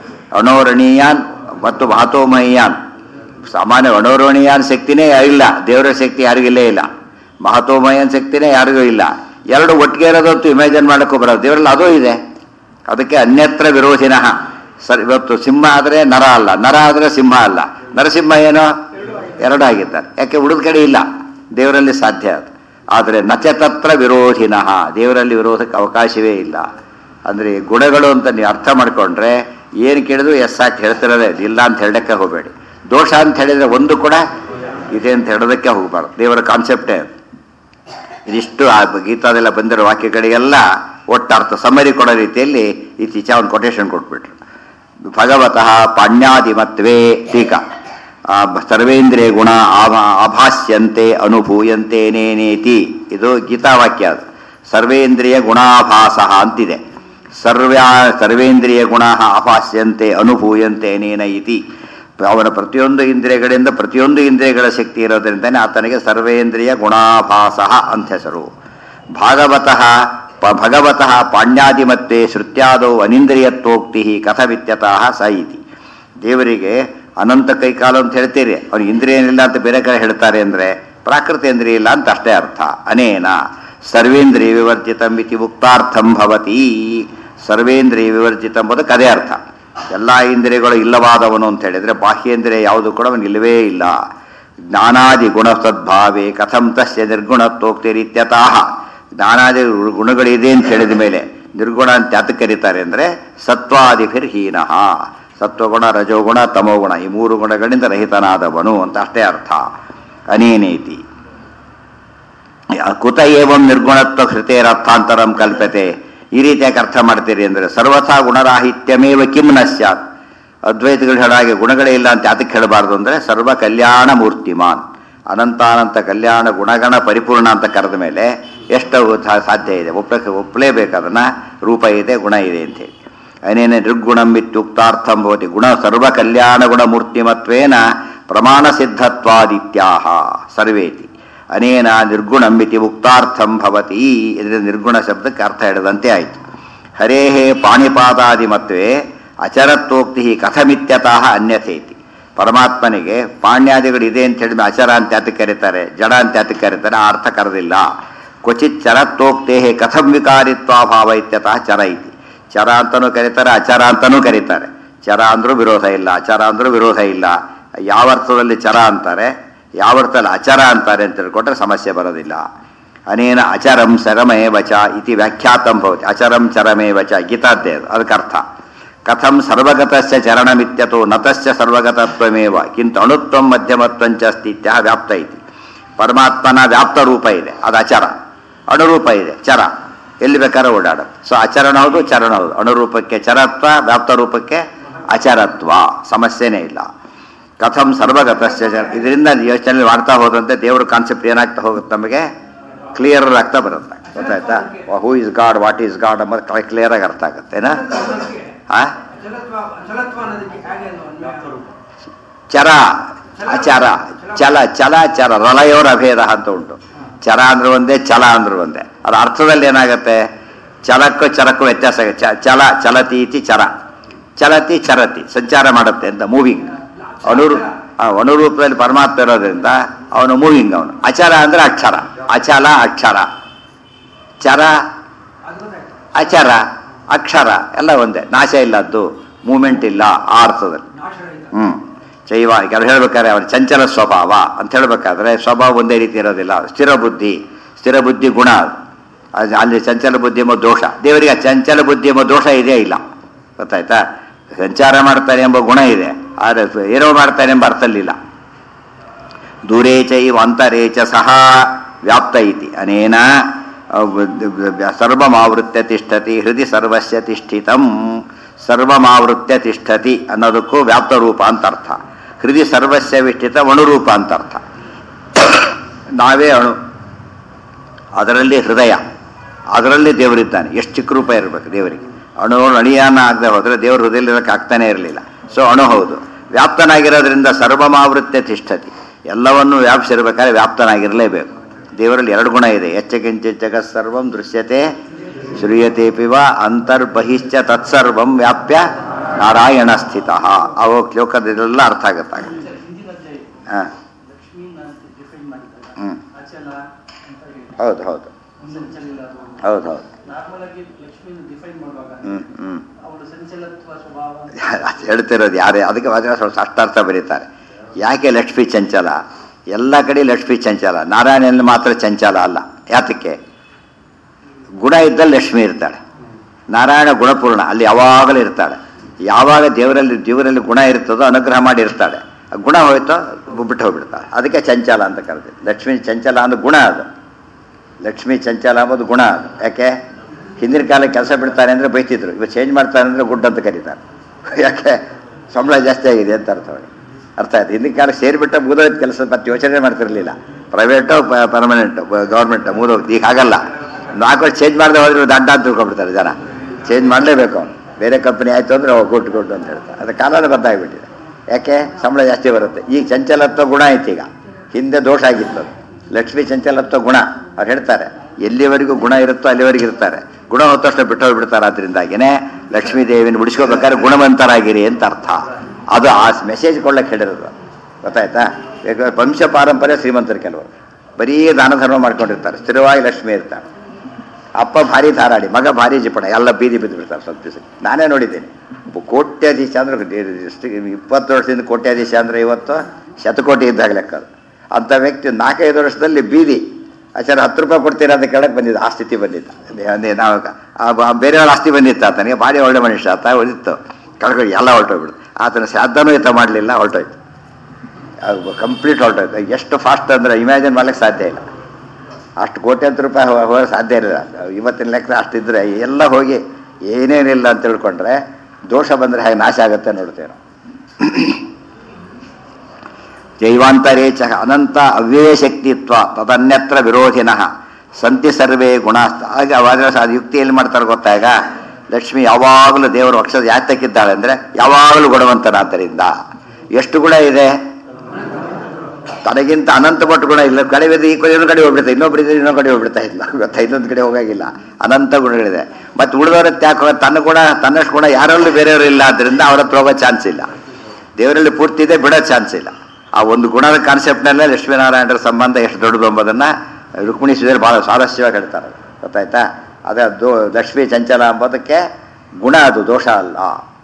ಅಣೋರಣೀಯಾನ್ ಮತ್ತು ಮಹತೋಮಯ್ಯಾನ್ ಸಾಮಾನ್ಯ ಅಣೋರಣೀಯಾನ್ ಶಕ್ತಿನೇ ಇಲ್ಲ ದೇವರ ಶಕ್ತಿ ಯಾರಿಗಿಲ್ಲೇ ಇಲ್ಲ ಮಹತೋಮಯನ್ ಶಕ್ತಿನೇ ಯಾರಿಗೂ ಇಲ್ಲ ಎರಡು ಒಟ್ಟಿಗೆ ಇರೋದಂತೂ ಇಮ್ಯಾಜಿನ್ ಮಾಡೋಕ್ಕೂ ಬರೋದು ದೇವರಲ್ಲಿ ಅದೂ ಇದೆ ಅದಕ್ಕೆ ಅನ್ಯತ್ರ ವಿರೋಧಿನಃ ಸರ್ ಇವತ್ತು ಸಿಂಹ ಆದರೆ ನರ ಅಲ್ಲ ನರ ಆದರೆ ಸಿಂಹ ಅಲ್ಲ ನರಸಿಂಹ ಏನು ಎರಡು ಆಗಿದ್ದಾರೆ ಯಾಕೆ ಉಳಿದ ಕಡೆ ಇಲ್ಲ ದೇವರಲ್ಲಿ ಸಾಧ್ಯ ಅದು ಆದರೆ ನಚತತ್ರ ವಿರೋಧಿನಃ ದೇವರಲ್ಲಿ ವಿರೋಧಕ್ಕೆ ಅವಕಾಶವೇ ಇಲ್ಲ ಅಂದರೆ ಗುಣಗಳು ಅಂತ ನೀವು ಅರ್ಥ ಮಾಡ್ಕೊಂಡ್ರೆ ಏನು ಕೇಳಿದ್ರು ಎಸ್ ಸಾಕು ಹೇಳ್ತಿರೋದೇ ಇಲ್ಲ ಅಂತ ಹೇಳಕ್ಕೆ ಹೋಗಬೇಡಿ ದೋಷ ಅಂತ ಹೇಳಿದರೆ ಒಂದು ಕೂಡ ಇದೆ ಅಂತ ಹೇಳೋದಕ್ಕೆ ಹೋಗಬಾರ್ದು ದೇವರ ಕಾನ್ಸೆಪ್ಟೇ ಅದು ಇದಿಷ್ಟು ಆ ಗೀತಾದೆಲ್ಲ ಬಂದಿರೋ ವಾಕ್ಯಗಳಿಗೆಲ್ಲ ಒಟ್ಟಾರ್ಥ ಸಮರಿ ಕೊಡೋ ರೀತಿಯಲ್ಲಿ ಇತ್ತೀಚ ಒಂದು ಕೊಟೇಶನ್ ಕೊಟ್ಬಿಟ್ರು ಭಗವತಃ ಪಾಣ್ಯಾದಿಮತ್ವೇ ಟೀಕಾ ಆ, ಸರ್ವೇಂದ್ರಿಯ ಗುಣ ಆಭಾ ಆಭಾಸ್ಯಂತೆ ಅನುಭೂಯಂತೆ ನೇನೇತಿ ಇದು ಗೀತಾವಾಕ್ಯ ಅದು ಸರ್ವೇಂದ್ರಿಯ ಗುಣಾಭಾಸ ಅಂತಿದೆ ಸರ್ವ್ಯಾ ಸರ್ವೇಂದ್ರಿಯ ಗುಣ ಆಭಾಸ್ಯಂತೆ ಅನುಭೂಯಂತೆ ನೇನ ಇತಿ ಅವನ ಪ್ರತಿಯೊಂದು ಇಂದ್ರಿಯಗಳಿಂದ ಪ್ರತಿಯೊಂದು ಇಂದ್ರಿಯಗಳ ಶಕ್ತಿ ಇರೋದ್ರಿಂದನೇ ಆತನಿಗೆ ಸರ್ವೇಂದ್ರಿಯ ಗುಣಾಭಾಸ ಅಂತ ಹೆಸರು ಭಾಗವತಃ ಪ ಭಗವತಃ ಪಾಣ್ಯಾದಿಮತ್ತೆ ಶ್ರುತ್ಯಾದೌ ಅನಿಂದ್ರಿಯತ್ವೋಕ್ತಿ ಕಥವಿತ್ಯತಃ ಸ ಇತಿ ದೇವರಿಗೆ ಅನಂತ ಕೈಕಾಲು ಅಂತ ಹೇಳ್ತೀರಿ ಅವ್ನಿಗೆ ಇಂದ್ರಿಯ ಏನಿಲ್ಲ ಅಂತ ಬೇರೆ ಕಡೆ ಹೇಳ್ತಾರೆ ಅಂದರೆ ಪ್ರಾಕೃತ ಇಂದ್ರಿಯ ಇಲ್ಲ ಅಂತ ಅಷ್ಟೇ ಅರ್ಥ ಅನೇನ ಸರ್ವೇಂದ್ರಿಯ ವಿವರ್ಜಿತಂ ಇತಿ ಮುಕ್ತಾರ್ಥಂ ಭವತಿ ಸರ್ವೇಂದ್ರಿಯ ವಿವರ್ಜಿತ ಎಂಬುದಕ್ಕೆ ಅದೇ ಅರ್ಥ ಎಲ್ಲ ಇಂದ್ರಿಯಗಳು ಇಲ್ಲವಾದವನು ಅಂತ ಹೇಳಿದರೆ ಬಾಹ್ಯೇಂದ್ರಿಯ ಯಾವುದು ಕೂಡ ಅವನಿಗೆ ಇಲ್ಲವೇ ಇಲ್ಲ ಜ್ಞಾನಾದಿ ಗುಣ ಸದ್ಭಾವೇ ಕಥಂ ತಸ್ಯ ನಿರ್ಗುಣತ್ವೋಕ್ತಿರಿತ್ಯತಃ ಜ್ಞಾನಾದಿ ಗುಣಗಳಿದೆ ಅಂತ ಹೇಳಿದ ಮೇಲೆ ನಿರ್ಗುಣ ಅಂತ ಯಾತಕ್ಕೆ ಕರೀತಾರೆ ಅಂದರೆ ಸತ್ವಾದಿಭಿರ್ಹೀನಃ ಸತ್ವಗುಣ ರಜೋಗುಣ ತಮೋಗುಣ ಈ ಮೂರು ಗುಣಗಳಿಂದ ರಹಿತನಾದವನು ಅಂತ ಅಷ್ಟೇ ಅರ್ಥ ಅನೇನೇತಿ ಕುತ ಏವಂ ನಿರ್ಗುಣತ್ವ ಹೃತೇರರ್ಥಾಂತರಂ ಕಲ್ಪತೆ ಈ ರೀತಿಯಾಗಿ ಅರ್ಥ ಮಾಡ್ತೀರಿ ಅಂದರೆ ಸರ್ವಥಾ ಗುಣರಾಹಿತ್ಯಮೇವ ಕಿಂ ನ ಸ್ಯಾತ್ ಅದ್ವೈತಗಳು ಹೇಳೋ ಹಾಗೆ ಗುಣಗಳೇ ಇಲ್ಲ ಅಂತ ಯಾತಕ್ಕೆ ಹೇಳಬಾರ್ದು ಅಂದರೆ ಸರ್ವ ಕಲ್ಯಾಣ ಮೂರ್ತಿಮಾನ್ ಅನಂತಾನಂತ ಕಲ್ಯಾಣ ಗುಣಗಣ ಪರಿಪೂರ್ಣ ಅಂತ ಕರೆದ ಮೇಲೆ ಎಷ್ಟು ಸಾ- ಸಾಧ್ಯ ಇದೆ ಒಪ್ಪಕ್ಕೆ ಒಪ್ಪಲೇಬೇಕು ಅದನ್ನು ರೂಪ ಇದೆ ಗುಣ ಇದೆ ಅಂತೇಳಿ ಅನೇನ ನಿರ್ಗುಣಂ ಇತ್ಯುಕ್ತಾರ್ಥಂ ಭವತಿ ಗುಣ ಸರ್ವ ಕಲ್ಯಾಣ ಗುಣ ಮೂರ್ತಿಮತ್ವೇನ ಪ್ರಮಾಣ ಸಿದ್ಧತ್ವಾದಿತ್ಯಾಹ ಸರ್ವೇತಿ ಅನೇನ ನಿರ್ಗುಣಂ ಇತಿ ಉಕ್ತಾರ್ಥಂ ಭವತಿ ಇದರಿಂದ ನಿರ್ಗುಣ ಶಬ್ದಕ್ಕೆ ಅರ್ಥ ಹಿಡಿದಂತೆ ಆಯಿತು ಹರೇಹೇ ಪಾಣಿಪಾದಾದಿಮತ್ವೇ ಅಚರತ್ವೋಕ್ತಿ ಕಥಮಿತ್ಯತಃ ಅನ್ಯಥೇತಿ ಪರಮಾತ್ಮನಿಗೆ ಪಾಣ್ಯಾದಿಗಳು ಇದೆ ಅಂತ ಹೇಳಿದ ಅಚರ ಅಂತ ಯಾತಕ್ಕೆ ಕರೀತಾರೆ ಜಡ ಅಂತ ಯಾತಕ್ಕೆ ಕರೀತಾರೆ ಆ ಅರ್ಥ ಕರೆದಿಲ್ಲ ಕ್ವಚಿತ್ ಚರತ್ವೋಕ್ತೇ ಕಥಂ ವಿಕಾರಿತ್ವಾಭಾವ ಇತ್ಯತಃ ಚರ ಇತಿ ಚರ ಅಂತನೂ ಕರೀತಾರೆ ಅಚರ ಅಂತನೂ ಕರೀತಾರೆ ಚರ ಅಂದ್ರೂ ವಿರೋಧ ಇಲ್ಲ ಅಚರ ಅಂದ್ರೂ ವಿರೋಧ ಇಲ್ಲ ಯಾವ ಅರ್ಥದಲ್ಲಿ ಚರ ಅಂತಾರೆ ಯಾವ ಅರ್ಥದಲ್ಲಿ ಅಚರ ಅಂತಾರೆ ಅಂತ ತಿಳ್ಕೊಂಡ್ರೆ ಸಮಸ್ಯೆ ಬರೋದಿಲ್ಲ ಅನೇನ ಅಚರಂ ಸರಮೇ ವಚ ಇತಿ ವ್ಯಾಖ್ಯಾತಂ ಭವತಿ ಅಚರಂ ಚರಮೇ ವಚ ಗೀತಾದ್ದೇ ಅದು ಅದಕ್ಕೆ ಅರ್ಥ ಕಥಂ ಸರ್ವಗತಸ್ಯ ಚರಣಮಿತ್ಯತೋ ನತಸ್ಯ ಸರ್ವಗತತ್ವಮೇವ ಕಿಂತು ಅಣುತ್ವಂ ಮಧ್ಯಮತ್ವಂಚ ಅಸ್ತಿ ಇತ್ಯಹ ವ್ಯಾಪ್ತ ಇತಿ ಪರಮಾತ್ಮನ ವ್ಯಾಪ್ತ ರೂಪ ಇದೆ ಅದು ಅಚರ ಅಣುರೂಪ ಇದೆ ಚರ ಎಲ್ಲಿ ಬೇಕಾದ್ರೆ ಓಡಾಡುತ್ತೆ ಸೊ ಅಚರಣ ಹೌದು ಚರಣ ಹೌದು ಅಣುರೂಪಕ್ಕೆ ಚರತ್ವ ವ್ಯಾಪ್ತ ರೂಪಕ್ಕೆ ಅಚರತ್ವ ಸಮಸ್ಯೆನೇ ಇಲ್ಲ ಕಥಂ ಸರ್ವಗತಸ್ಯ ಚರ ಇದರಿಂದ ಯೋಚನೆ ಮಾಡ್ತಾ ಹೋದಂತೆ ದೇವ್ರ ಕಾನ್ಸೆಪ್ಟ್ ಏನಾಗ್ತಾ ಹೋಗುತ್ತೆ ನಮಗೆ ಕ್ಲಿಯರ್ ಆಗ್ತಾ ಬರುತ್ತೆ ಗೊತ್ತಾಯ್ತಾ who is God what is God ಅನ್ನೋದು ಕ್ಲಿಯರ್ ಆಗಿ ಅರ್ಥ ಆಗುತ್ತೇನಾ ಆ ಚಲತ್ವ ಚಲತ್ವ ಅನ್ನೋದಕ್ಕೆ ಹೇಗೆ ಅದು ಅನ್ವಯ? ಚರ ಅಚರ ಚಲ ಚಲ ಚರ ರಲಯೋರ ಅಭೇದ ಅಂತ ಉಂಟು ಚರ ಅಂದ್ರೆ ಒಂದೇ ಚಲ ಅಂದ್ರೆ ಒಂದೇ ಅದ್ರ ಅರ್ಥದಲ್ಲಿ ಏನಾಗುತ್ತೆ ಚಲಕ್ಕೂ ಚರಕ್ಕೂ ವ್ಯತ್ಯಾಸ ಆಗುತ್ತೆ. ಚ- ಚಲ ಚಲತಿ ಇತಿ ಚರ ಚಲತಿ ಚರತಿ ಸಂಚಾರ ಮಾಡುತ್ತೆ ಅಂತ ಮೂವಿಂಗ್ ಅನುರು ಆ, ಅನುರೂಪದಲ್ಲಿ ಪರಮಾತ್ಮ ಇರೋದ್ರಿಂದ ಅವನು ಮೂವಿಂಗ್ ಅವನು ಅಚರ ಅಂದ್ರೆ ಅಕ್ಷರ ಅಚಲ ಅಕ್ಷರ ಚರ ಅದು ಗೊತ್ತಾಯ್ತು ಅಚರ ಅಕ್ಷರ ಎಲ್ಲ ಒಂದೇ ನಾಶ ಇಲ್ಲದ್ದು ಮೂಮೆಂಟ್ ಇಲ್ಲ ಆ ಅರ್ಥದಲ್ಲಿ ನಾಶರಹಿತ ಹ್ಮ್ ಚೈವ ಕೆಲವು ಹೇಳ್ಬೇಕಾದ್ರೆ ಅವನ ಚಂಚಲ ಸ್ವಭಾವ ಅಂತ ಹೇಳ್ಬೇಕಾದ್ರೆ ಸ್ವಭಾವ ಒಂದೇ ರೀತಿ ಇರೋದಿಲ್ಲ ಸ್ಥಿರ ಬುದ್ಧಿ ಸ್ಥಿರ ಬುದ್ಧಿ ಗುಣ ಅದು. ಅದು ಅಲ್ಲಿ ಚಂಚಲ ಬುದ್ಧಿ ಎಂಬ ದೋಷ ದೇವರಿಗೆ ಆ ಚಂಚಲ ಬುದ್ಧಿ ಎಂಬ ದೋಷ ಇದೆಯೇ ಇಲ್ಲ ಗೊತ್ತಾಯ್ತಾ ಸಂಚಾರ ಮಾಡ್ತಾನೆ ಎಂಬ ಗುಣ ಇದೆ ಆದರೆ ಏನೋ ಮಾಡ್ತಾನೆ ಎಂಬ ಅರ್ಥಲ್ಲಿಲ್ಲ ದೂರೇ ಚೈವ ಅಂತರೇ ಚ ಸಹ ವ್ಯಾಪ್ತ ಇತಿ ಅನೇನ ಸರ್ವಮಾವೃತ್ಯ ತಿಷ್ಠತಿ ಹೃದಯ ಸರ್ವಸ್ಯ ತಿಷ್ಠಿತಂ ಸರ್ವಮಾವೃತ್ಯ ತಿಷ್ಠತಿ ಅನ್ನೋದಕ್ಕೂ ವ್ಯಾಪ್ತ ರೂಪ ಅಂತ ಅರ್ಥ ಹೃದಯ ಸರ್ವಸ್ಯ ವಿಷ್ಠಿತ ಅಣುರೂಪ ಅಂತ ಅರ್ಥ ನಾವೇ ಅಣು ಅದರಲ್ಲಿ ಹೃದಯ ಅದರಲ್ಲಿ ದೇವರಿದ್ದಾನೆ ಎಷ್ಟು ಚಿಕ್ಕ ರೂಪ ಇರಬೇಕು ದೇವರಿಗೆ ಅಣು ಅಣಿಯಾನ ಆಗದೆ ಹೋದರೆ ದೇವರು ಹೃದಯಲಿರೋಕ್ಕೆ ಆಗ್ತಾನೆ ಇರಲಿಲ್ಲ ಸೊ ಅಣು ಹೌದು ವ್ಯಾಪ್ತನಾಗಿರೋದ್ರಿಂದ ಸರ್ವಮಾವೃತ್ಯ ತಿಷ್ಠತಿ ಎಲ್ಲವನ್ನೂ ವ್ಯಾಪಿಸಿರ್ಬೇಕಾದ್ರೆ ವ್ಯಾಪ್ತನಾಗಿರಲೇಬೇಕು ದೇವರಲ್ಲಿ ಎರಡು ಗುಣ ಇದೆ ಎಚ್ಚಕಿಂಚ ಜಗತ್ ಸರ್ವಂ ದೃಶ್ಯತೆ ಶ್ರೂಯತೆ ಪಿವ ಅಂತರ್ಬಹಿಶ್ಚ ತತ್ಸರ್ವಂ ವ್ಯಾಪ್ಯ ನಾರಾಯಣ ಸ್ಥಿತ ಅವು ಶ್ಲೋಕದಲ್ಲೆಲ್ಲ ಅರ್ಥ ಆಗುತ್ತಾಗ ಹಿಂದಿನದ್ದೇ ಹಾಂ ಲಕ್ಷ್ಮೀನ ಡಿಫೈನ್ ಮಾಡಿದ್ದಾರೆ ಹ್ಮ್. ಅಚಲ ಅಂತ ಹೇಳಿ ಹೌದು ಹೌದು ಸಂಚಲ ಹೌದು ಹೌದು ನಾರ್ಮಲ್ ಆಗಿ ಲಕ್ಷ್ಮೀನ ಡಿಫೈನ್ ಮಾಡುವಾಗ ಹ್ಞೂ ಹ್ಞೂ ಅವಳು ಸಂಚಲತ್ವ ಸ್ವಭಾವ ಅದು ಹೇಳ್ತಿರೋದು ಯಾರೇ ಅದಕ್ಕೆ ಮಾತ್ರ ಸ್ವಲ್ಪ ಅಷ್ಟಾರ್ಥ ಬರೀತಾರೆ ಯಾಕೆ ಲಕ್ಷ್ಮೀ ಚಂಚಲ ಎಲ್ಲ ಕಡೆ ಲಕ್ಷ್ಮೀ ಚಂಚಲ ನಾರಾಯಣನಲ್ಲಿ ಮಾತ್ರ ಚಂಚಲ ಅಲ್ಲ ಯಾತಕ್ಕೆ ಗುಣ ಇದ್ದಲ್ಲಿ ಲಕ್ಷ್ಮಿ ಇರ್ತಾಳೆ ನಾರಾಯಣ ಗುಣಪೂರ್ಣ ಅಲ್ಲಿ ಯಾವಾಗಲೂ ಇರ್ತಾಳೆ ಯಾವಾಗ ದೇವರಲ್ಲಿ ದೇವರಲ್ಲಿ ಗುಣ ಇರ್ತದೋ ಅನುಗ್ರಹ ಮಾಡಿ ಇರ್ತಾಳೆ ಆ ಗುಣ ಹೋಯ್ತೋ ಬಿಟ್ಟು ಹೋಗ್ಬಿಡ್ತಾಳೆ ಅದಕ್ಕೆ ಚಂಚಲ ಅಂತ ಕರೆದಿದ್ದು ಲಕ್ಷ್ಮೀ ಚಂಚಲ ಅಂದ್ರೆ ಗುಣ ಅದು ಲಕ್ಷ್ಮೀ ಚಂಚಲ ಅಂಬೋದು ಗುಣ ಅದು ಯಾಕೆ ಹಿಂದಿನ ಕಾಲ ಕೆಲಸ ಬಿಡ್ತಾರೆ ಅಂದರೆ ಬೈತಿದ್ರು ಇವಾಗ ಚೇಂಜ್ ಮಾಡ್ತಾರೆ ಅಂದರೆ ಗುಡ್ ಅಂತ ಕರೀತಾರೆ ಯಾಕೆ ಸಂಬಳ ಜಾಸ್ತಿ ಆಗಿದೆ ಅಂತ ಅರ್ಥ ಅವ್ರಿಗೆ. ಅರ್ಥ ಆಯ್ತು ಹಿಂದಿನ ಕಾಲ ಸೇರಿಬಿಟ್ಟ ಮುಗಿದೋಯ್ತು ಕೆಲಸ ಮತ್ತೆ ಯೋಚನೆ ಮಾಡ್ತಿರ್ಲಿಲ್ಲ ಪ್ರೈವೇಟು ಪರ್ಮನೆಂಟು ಗೌರ್ಮೆಂಟ್ ಮುಗಿದೋಗ್ತು ಈಗ ಹಾಗಲ್ಲ ನಾಲ್ಕು ವರ್ಷ ಚೇಂಜ್ ಮಾಡದೆ ಹೋದ್ರೆ ದಡ್ಡ ಅಂತ ತಿಳ್ಕೊಂಡ್ಬಿಡ್ತಾರೆ ಜನ ಚೇಂಜ್ ಮಾಡಲೇಬೇಕು ಅವ್ನು ಬೇರೆ ಕಂಪನಿ ಆಯಿತು ಅಂದರೆ ಗುಡ್ ಗುಡ್ ಅಂತ ಹೇಳ್ತಾರೆ ಅದು ಕಾಲನೇ ಬದ್ದಾಗ್ಬಿಟ್ಟಿದೆ ಯಾಕೆ ಸಂಬಳ ಜಾಸ್ತಿ ಬರುತ್ತೆ ಈಗ ಚಂಚಲತ್ವ ಗುಣ ಆಯ್ತು ಈಗ ಹಿಂದೆ ದೋಷ ಆಗಿತ್ತು ಅದು. ಲಕ್ಷ್ಮೀ ಚಂಚಲತ್ವ ಗುಣ ಅವ್ರು ಹೇಳ್ತಾರೆ ಎಲ್ಲಿವರೆಗೂ ಗುಣ ಇರುತ್ತೋ ಅಲ್ಲಿವರೆಗೂ ಇರ್ತಾರೆ ಗುಣ ಹೋದ ತಕ್ಷಣ ಬಿಟ್ಟು ಹೋಗ್ಬಿಡ್ತಾರೆ ಅದರಿಂದಾಗಿನೇ ಲಕ್ಷ್ಮೀ ದೇವಿನ ಬಿಡಿಸ್ಕೋಬೇಕಾದ್ರೆ ಗುಣವಂತರಾಗಿರಿ ಅಂತ ಅರ್ಥ ಅದು ಆ ಮೆಸೇಜ್ ಕೊಳ್ಳಕ್ಕೆ ಹೇಳಿರೋದು ಗೊತ್ತಾಯ್ತಾ ಈಗ ವಂಶ ಪಾರಂಪರ್ಯ ಶ್ರೀಮಂತರು ಕೆಲವರು ಬರೀ ದಾನ ಧರ್ಮ ಮಾಡ್ಕೊಂಡಿರ್ತಾರೆ ಸ್ಥಿರವಾಗಿ ಲಕ್ಷ್ಮಿ ಇರ್ತಾರೆ ಅಪ್ಪ ಭಾರಿ ಧಾರಾಡಿ ಮಗ ಭಾರಿ ಜಿಪಣ ಎಲ್ಲ ಬೀದಿ ಬಿದ್ದು ಬಿಡ್ತಾರೆ ಸ್ವಲ್ಪ ದಿವಸ ನಾನೇ ನೋಡಿದ್ದೇನೆ ಒಬ್ಬ ಕೋಟ್ಯಾಧೀಶ ಅಂದ್ರೆ ಎಷ್ಟು ಇಪ್ಪತ್ತು ವರ್ಷದಿಂದ ಕೋಟ್ಯಾಧೀಶ ಅಂದ್ರೆ ಇವತ್ತು ಶತಕೋಟಿ ಇದ್ದಾಗ ಲೆಕ್ಕ ಅದು. ಅಂಥ ವ್ಯಕ್ತಿ ನಾಲ್ಕೈದು ವರ್ಷದಲ್ಲಿ ಬೀದಿ ಆಚಾರ ಹತ್ತು ರೂಪಾಯಿ ಕೊಡ್ತೀರಾ ಅಂತ ಕೇಳಕ್ಕೆ ಬಂದಿದ್ದ ಆ ಸ್ಥಿತಿ ಬಂದಿದ್ದ ಅದೇ ಅದೇ ನಾವು ಆ ಬ- ಬೇರೆಯವ್ರ ಆಸ್ತಿ ಬಂದಿತ್ತು ಆತನಿಗೆ ಭಾರಿ ಒಳ್ಳೆ ಮನುಷ್ಯ ಆತ ಉಳಿತು ಕಳ್ಕೊಂಡು ಎಲ್ಲ ಹೊರಟೋಗ್ಬಿಡು ಆತನ ಶ್ರಾದ್ದನೂ ಈತ ಮಾಡಲಿಲ್ಲ ಹೊರಟೋಯ್ತು ಅದು ಕಂಪ್ಲೀಟ್ ಹೊರಟೋಯ್ತು ಎಷ್ಟು ಫಾಸ್ಟ್ ಅಂದ್ರೆ ಇಮ್ಯಾಜಿನ್ ಮಾಡ್ಲಿಕ್ಕೆ ಸಾಧ್ಯ ಇಲ್ಲ ಅಷ್ಟು ಕೋಟ್ಯಾಂತರ ರೂಪಾಯಿ ಹೋ- ಹೋಗಕ್ಕೆ ಸಾಧ್ಯ ಇಲ್ಲ ಇವತ್ತಿನ ಲೆಕ್ಕ ಅಷ್ಟಿದ್ರೆ ಎಲ್ಲ ಹೋಗಿ ಏನೇನಿಲ್ಲ ಅಂತ ತಿಳ್ಕೊಂಡ್ರೆ ದೋಷ ಬಂದರೆ ಹೇಗೆ ನಾಶ ಆಗುತ್ತೆ ನೋಡ್ತೇವೆ ನಾವು ಜೈವಾಂತರೇ ಚ ಅನಂತ ಅವ್ಯಯ ಶಕ್ತಿತ್ವ ತದನ್ಯತ್ರ ವಿರೋಧಿನಃ ಸಂತಿ ಸರ್ವೇ ಗುಣಾಸ್ತ ಆಗ ಅವಾಗ ಅದು ಯುಕ್ತಿ ಎಲ್ಲಿ ಮಾಡ್ತಾರೆ ಗೊತ್ತಾಗ ಲಕ್ಷ್ಮಿ ಯಾವಾಗಲೂ ದೇವರು ಅಕ್ಷರ ಯಾಕೆ ತಕ್ಕಿದ್ದಾಳೆ ಅಂದರೆ ಯಾವಾಗಲೂ ಗುಣವಂತನಾದ್ದರಿಂದ ಎಷ್ಟು ಗುಣ ಇದೆ ತನಗಿಂತ ಅನಂತ ಪಟ್ಟು ಗುಣ ಇಲ್ಲ ಕಡೆ ಬಿದ್ದು ಈ ಕಡೆ ಇನ್ನೊಂದು ಕಡೆ ಹೋಗ್ಬಿಡ್ತಾ ಇನ್ನೊಬ್ಬರಿದ್ರೆ ಇನ್ನೊಂದು ಕಡೆ ಹೋಗ್ಬಿಡ್ತಾ ಇಲ್ಲ ಗೊತ್ತಾ ಇನ್ನೊಂದು ಕಡೆ ಹೋಗಾಗಿಲ್ಲ ಅನಂತ ಗುಣಗಳಿದೆ ಮತ್ತು ಉಳಿದವರ ತ್ಯಾಗ ತನ್ನ ಗುಣ ತನ್ನಷ್ಟು ಗುಣ ಯಾರಲ್ಲೂ ಬೇರೆಯವರು ಇಲ್ಲ ಆದ್ದರಿಂದ ಅವರ ಹತ್ರ ಹೋಗೋ ಚಾನ್ಸ್ ಇಲ್ಲ ದೇವರಲ್ಲಿ ಪೂರ್ತಿ ಇದೆ ಬಿಡೋ ಚಾನ್ಸ್ ಇಲ್ಲ ಆ ಒಂದು ಗುಣದ ಕಾನ್ಸೆಪ್ಟ್ನಲ್ಲೇ ಲಕ್ಷ್ಮೀನಾರಾಯಣರ ಸಂಬಂಧ ಎಷ್ಟು ದೊಡ್ಡದು ಎಂಬುದನ್ನು ರುಕ್ಮಿಣಿ ಸುಧೀರ್ ಭಾಳ ಸ್ವಾರಸ್ಯವಾಗಿ ಹೇಳ್ತಾರೆ ಗೊತ್ತಾಯ್ತಾ ಅದೇ ದೋ ಲಕ್ಷ್ಮೀ ಚಂಚಲ ಎಂಬುದಕ್ಕೆ ಗುಣ ಅದು ದೋಷ ಅಲ್ಲ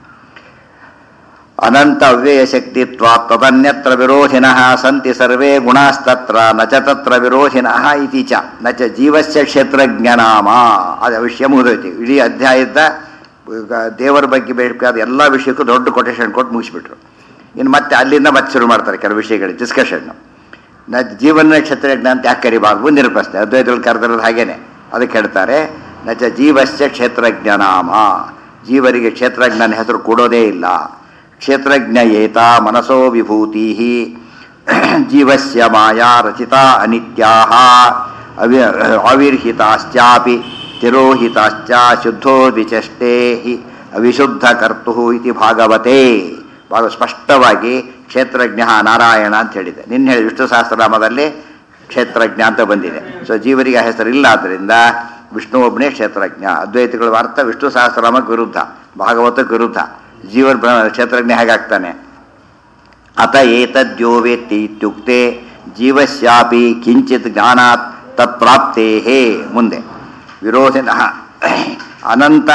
ಅನಂತ ಅವ್ಯಯ ಶಕ್ತಿತ್ವ ತದನ್ಯತ್ರ ವಿರೋಧಿನಃ ಸಂತಿ ಸರ್ವೇ ಗುಣಾಸ್ತತ್ರ ನ ಚ ತತ್ರ ವಿರೋಧಿನಃ ಇತಿ ಚ ನ ಚ ಜೀವಸ್ಯ ಕ್ಷೇತ್ರಜ್ಞನಾಮ ಅದು ವಿಷಯ ಮುಗಿದೋಯ್ತು ಇಡೀ ಅಧ್ಯಾಯದ ಈಗ ದೇವರ ಬಗ್ಗೆ ಬೇಕಾದ ಎಲ್ಲ ವಿಷಯಕ್ಕೂ ದೊಡ್ಡ ಕೊಟೇಶನ್ ಕೊಟ್ಟು ಮುಗಿಸ್ಬಿಟ್ರು ಇನ್ನು ಮತ್ತೆ ಅಲ್ಲಿಂದ ಮತ್ತೆ ಶುರು ಮಾಡ್ತಾರೆ ಕೆಲವು ವಿಷಯಗಳು ಡಿಸ್ಕಷನ್ನು ನ ಜೀವನ ಕ್ಷೇತ್ರಜ್ಞ ಅಂತ ಯಾಕೆ ಕರಿಬಾರ್ದು ಮುಂದಿನ ಪ್ರಶ್ನೆ ಅದ್ವೈತಗಳು ಕರೆದಿರೋದು ಹಾಗೇನೆ ಅದಕ್ಕೆ ಹೇಳ್ತಾರೆ ನ ಚ ಜೀವಸ್ಯ ಕ್ಷೇತ್ರಜ್ಞನಾಮ ಜೀವರಿಗೆ ಕ್ಷೇತ್ರಜ್ಞನ ಹೆಸರು ಕೊಡೋದೇ ಇಲ್ಲ ಕ್ಷೇತ್ರಜ್ಞ ಏತ ಮನಸೋ ವಿಭೂತಿ ಜೀವಸ್ಯ ಮಾಯಾ ರಚಿತಾ ಅನಿತ್ಯಾ ಅವಿ ಅವಿರ್ಹಿತಾಶ್ಚಾಪಿ ತಿರೋಹಿತಾಶ್ಚ ಶುದ್ಧೋ ದ್ವಿಚಷ್ಟೇ ಹಿ ಅವಿಶುದ್ಧ ಕರ್ತು ಇತಿ ಭಾಗವತೆ ಭಾಗ ಸ್ಪಷ್ಟವಾಗಿ ಕ್ಷೇತ್ರಜ್ಞ ನಾರಾಯಣ ಅಂತ ಹೇಳಿದೆ ನಿನ್ನೆ ಹೇಳಿ ವಿಷ್ಣು ಸಹಸ್ರನಾಮದಲ್ಲಿ ಕ್ಷೇತ್ರಜ್ಞ ಅಂತ ಬಂದಿದೆ ಸೊ ಜೀವರಿಗೆ ಆ ಹೆಸರಿಲ್ಲ ಆದ್ದರಿಂದ ವಿಷ್ಣು ಒಬ್ಬನೇ ಕ್ಷೇತ್ರಜ್ಞ ಅದ್ವೈತಗಳ ಅರ್ಥ ವಿಷ್ಣು ಸಹಸ್ರನಾಮಕ್ಕೆ ವಿರುದ್ಧ ಭಾಗವತಕ್ಕೆ ವಿರುದ್ಧ ಜೀವನ ಬ್ರ- ಕ್ಷೇತ್ರಜ್ಞ ಹೇಗಾಗ್ತಾನೆ ಅತ ಏತದ್ಯೋ ವೇತ್ತಿ ಇತ್ಯುಕ್ತೆ ಜೀವಸ್ಯಾಪಿ ಕಿಂಚಿತ್ ಜ್ಞಾನಾತ್ ತತ್ಪ್ರಾಪ್ತೇ ಮುಂದೆ ವಿರೋಧಿನ ಅನಂತ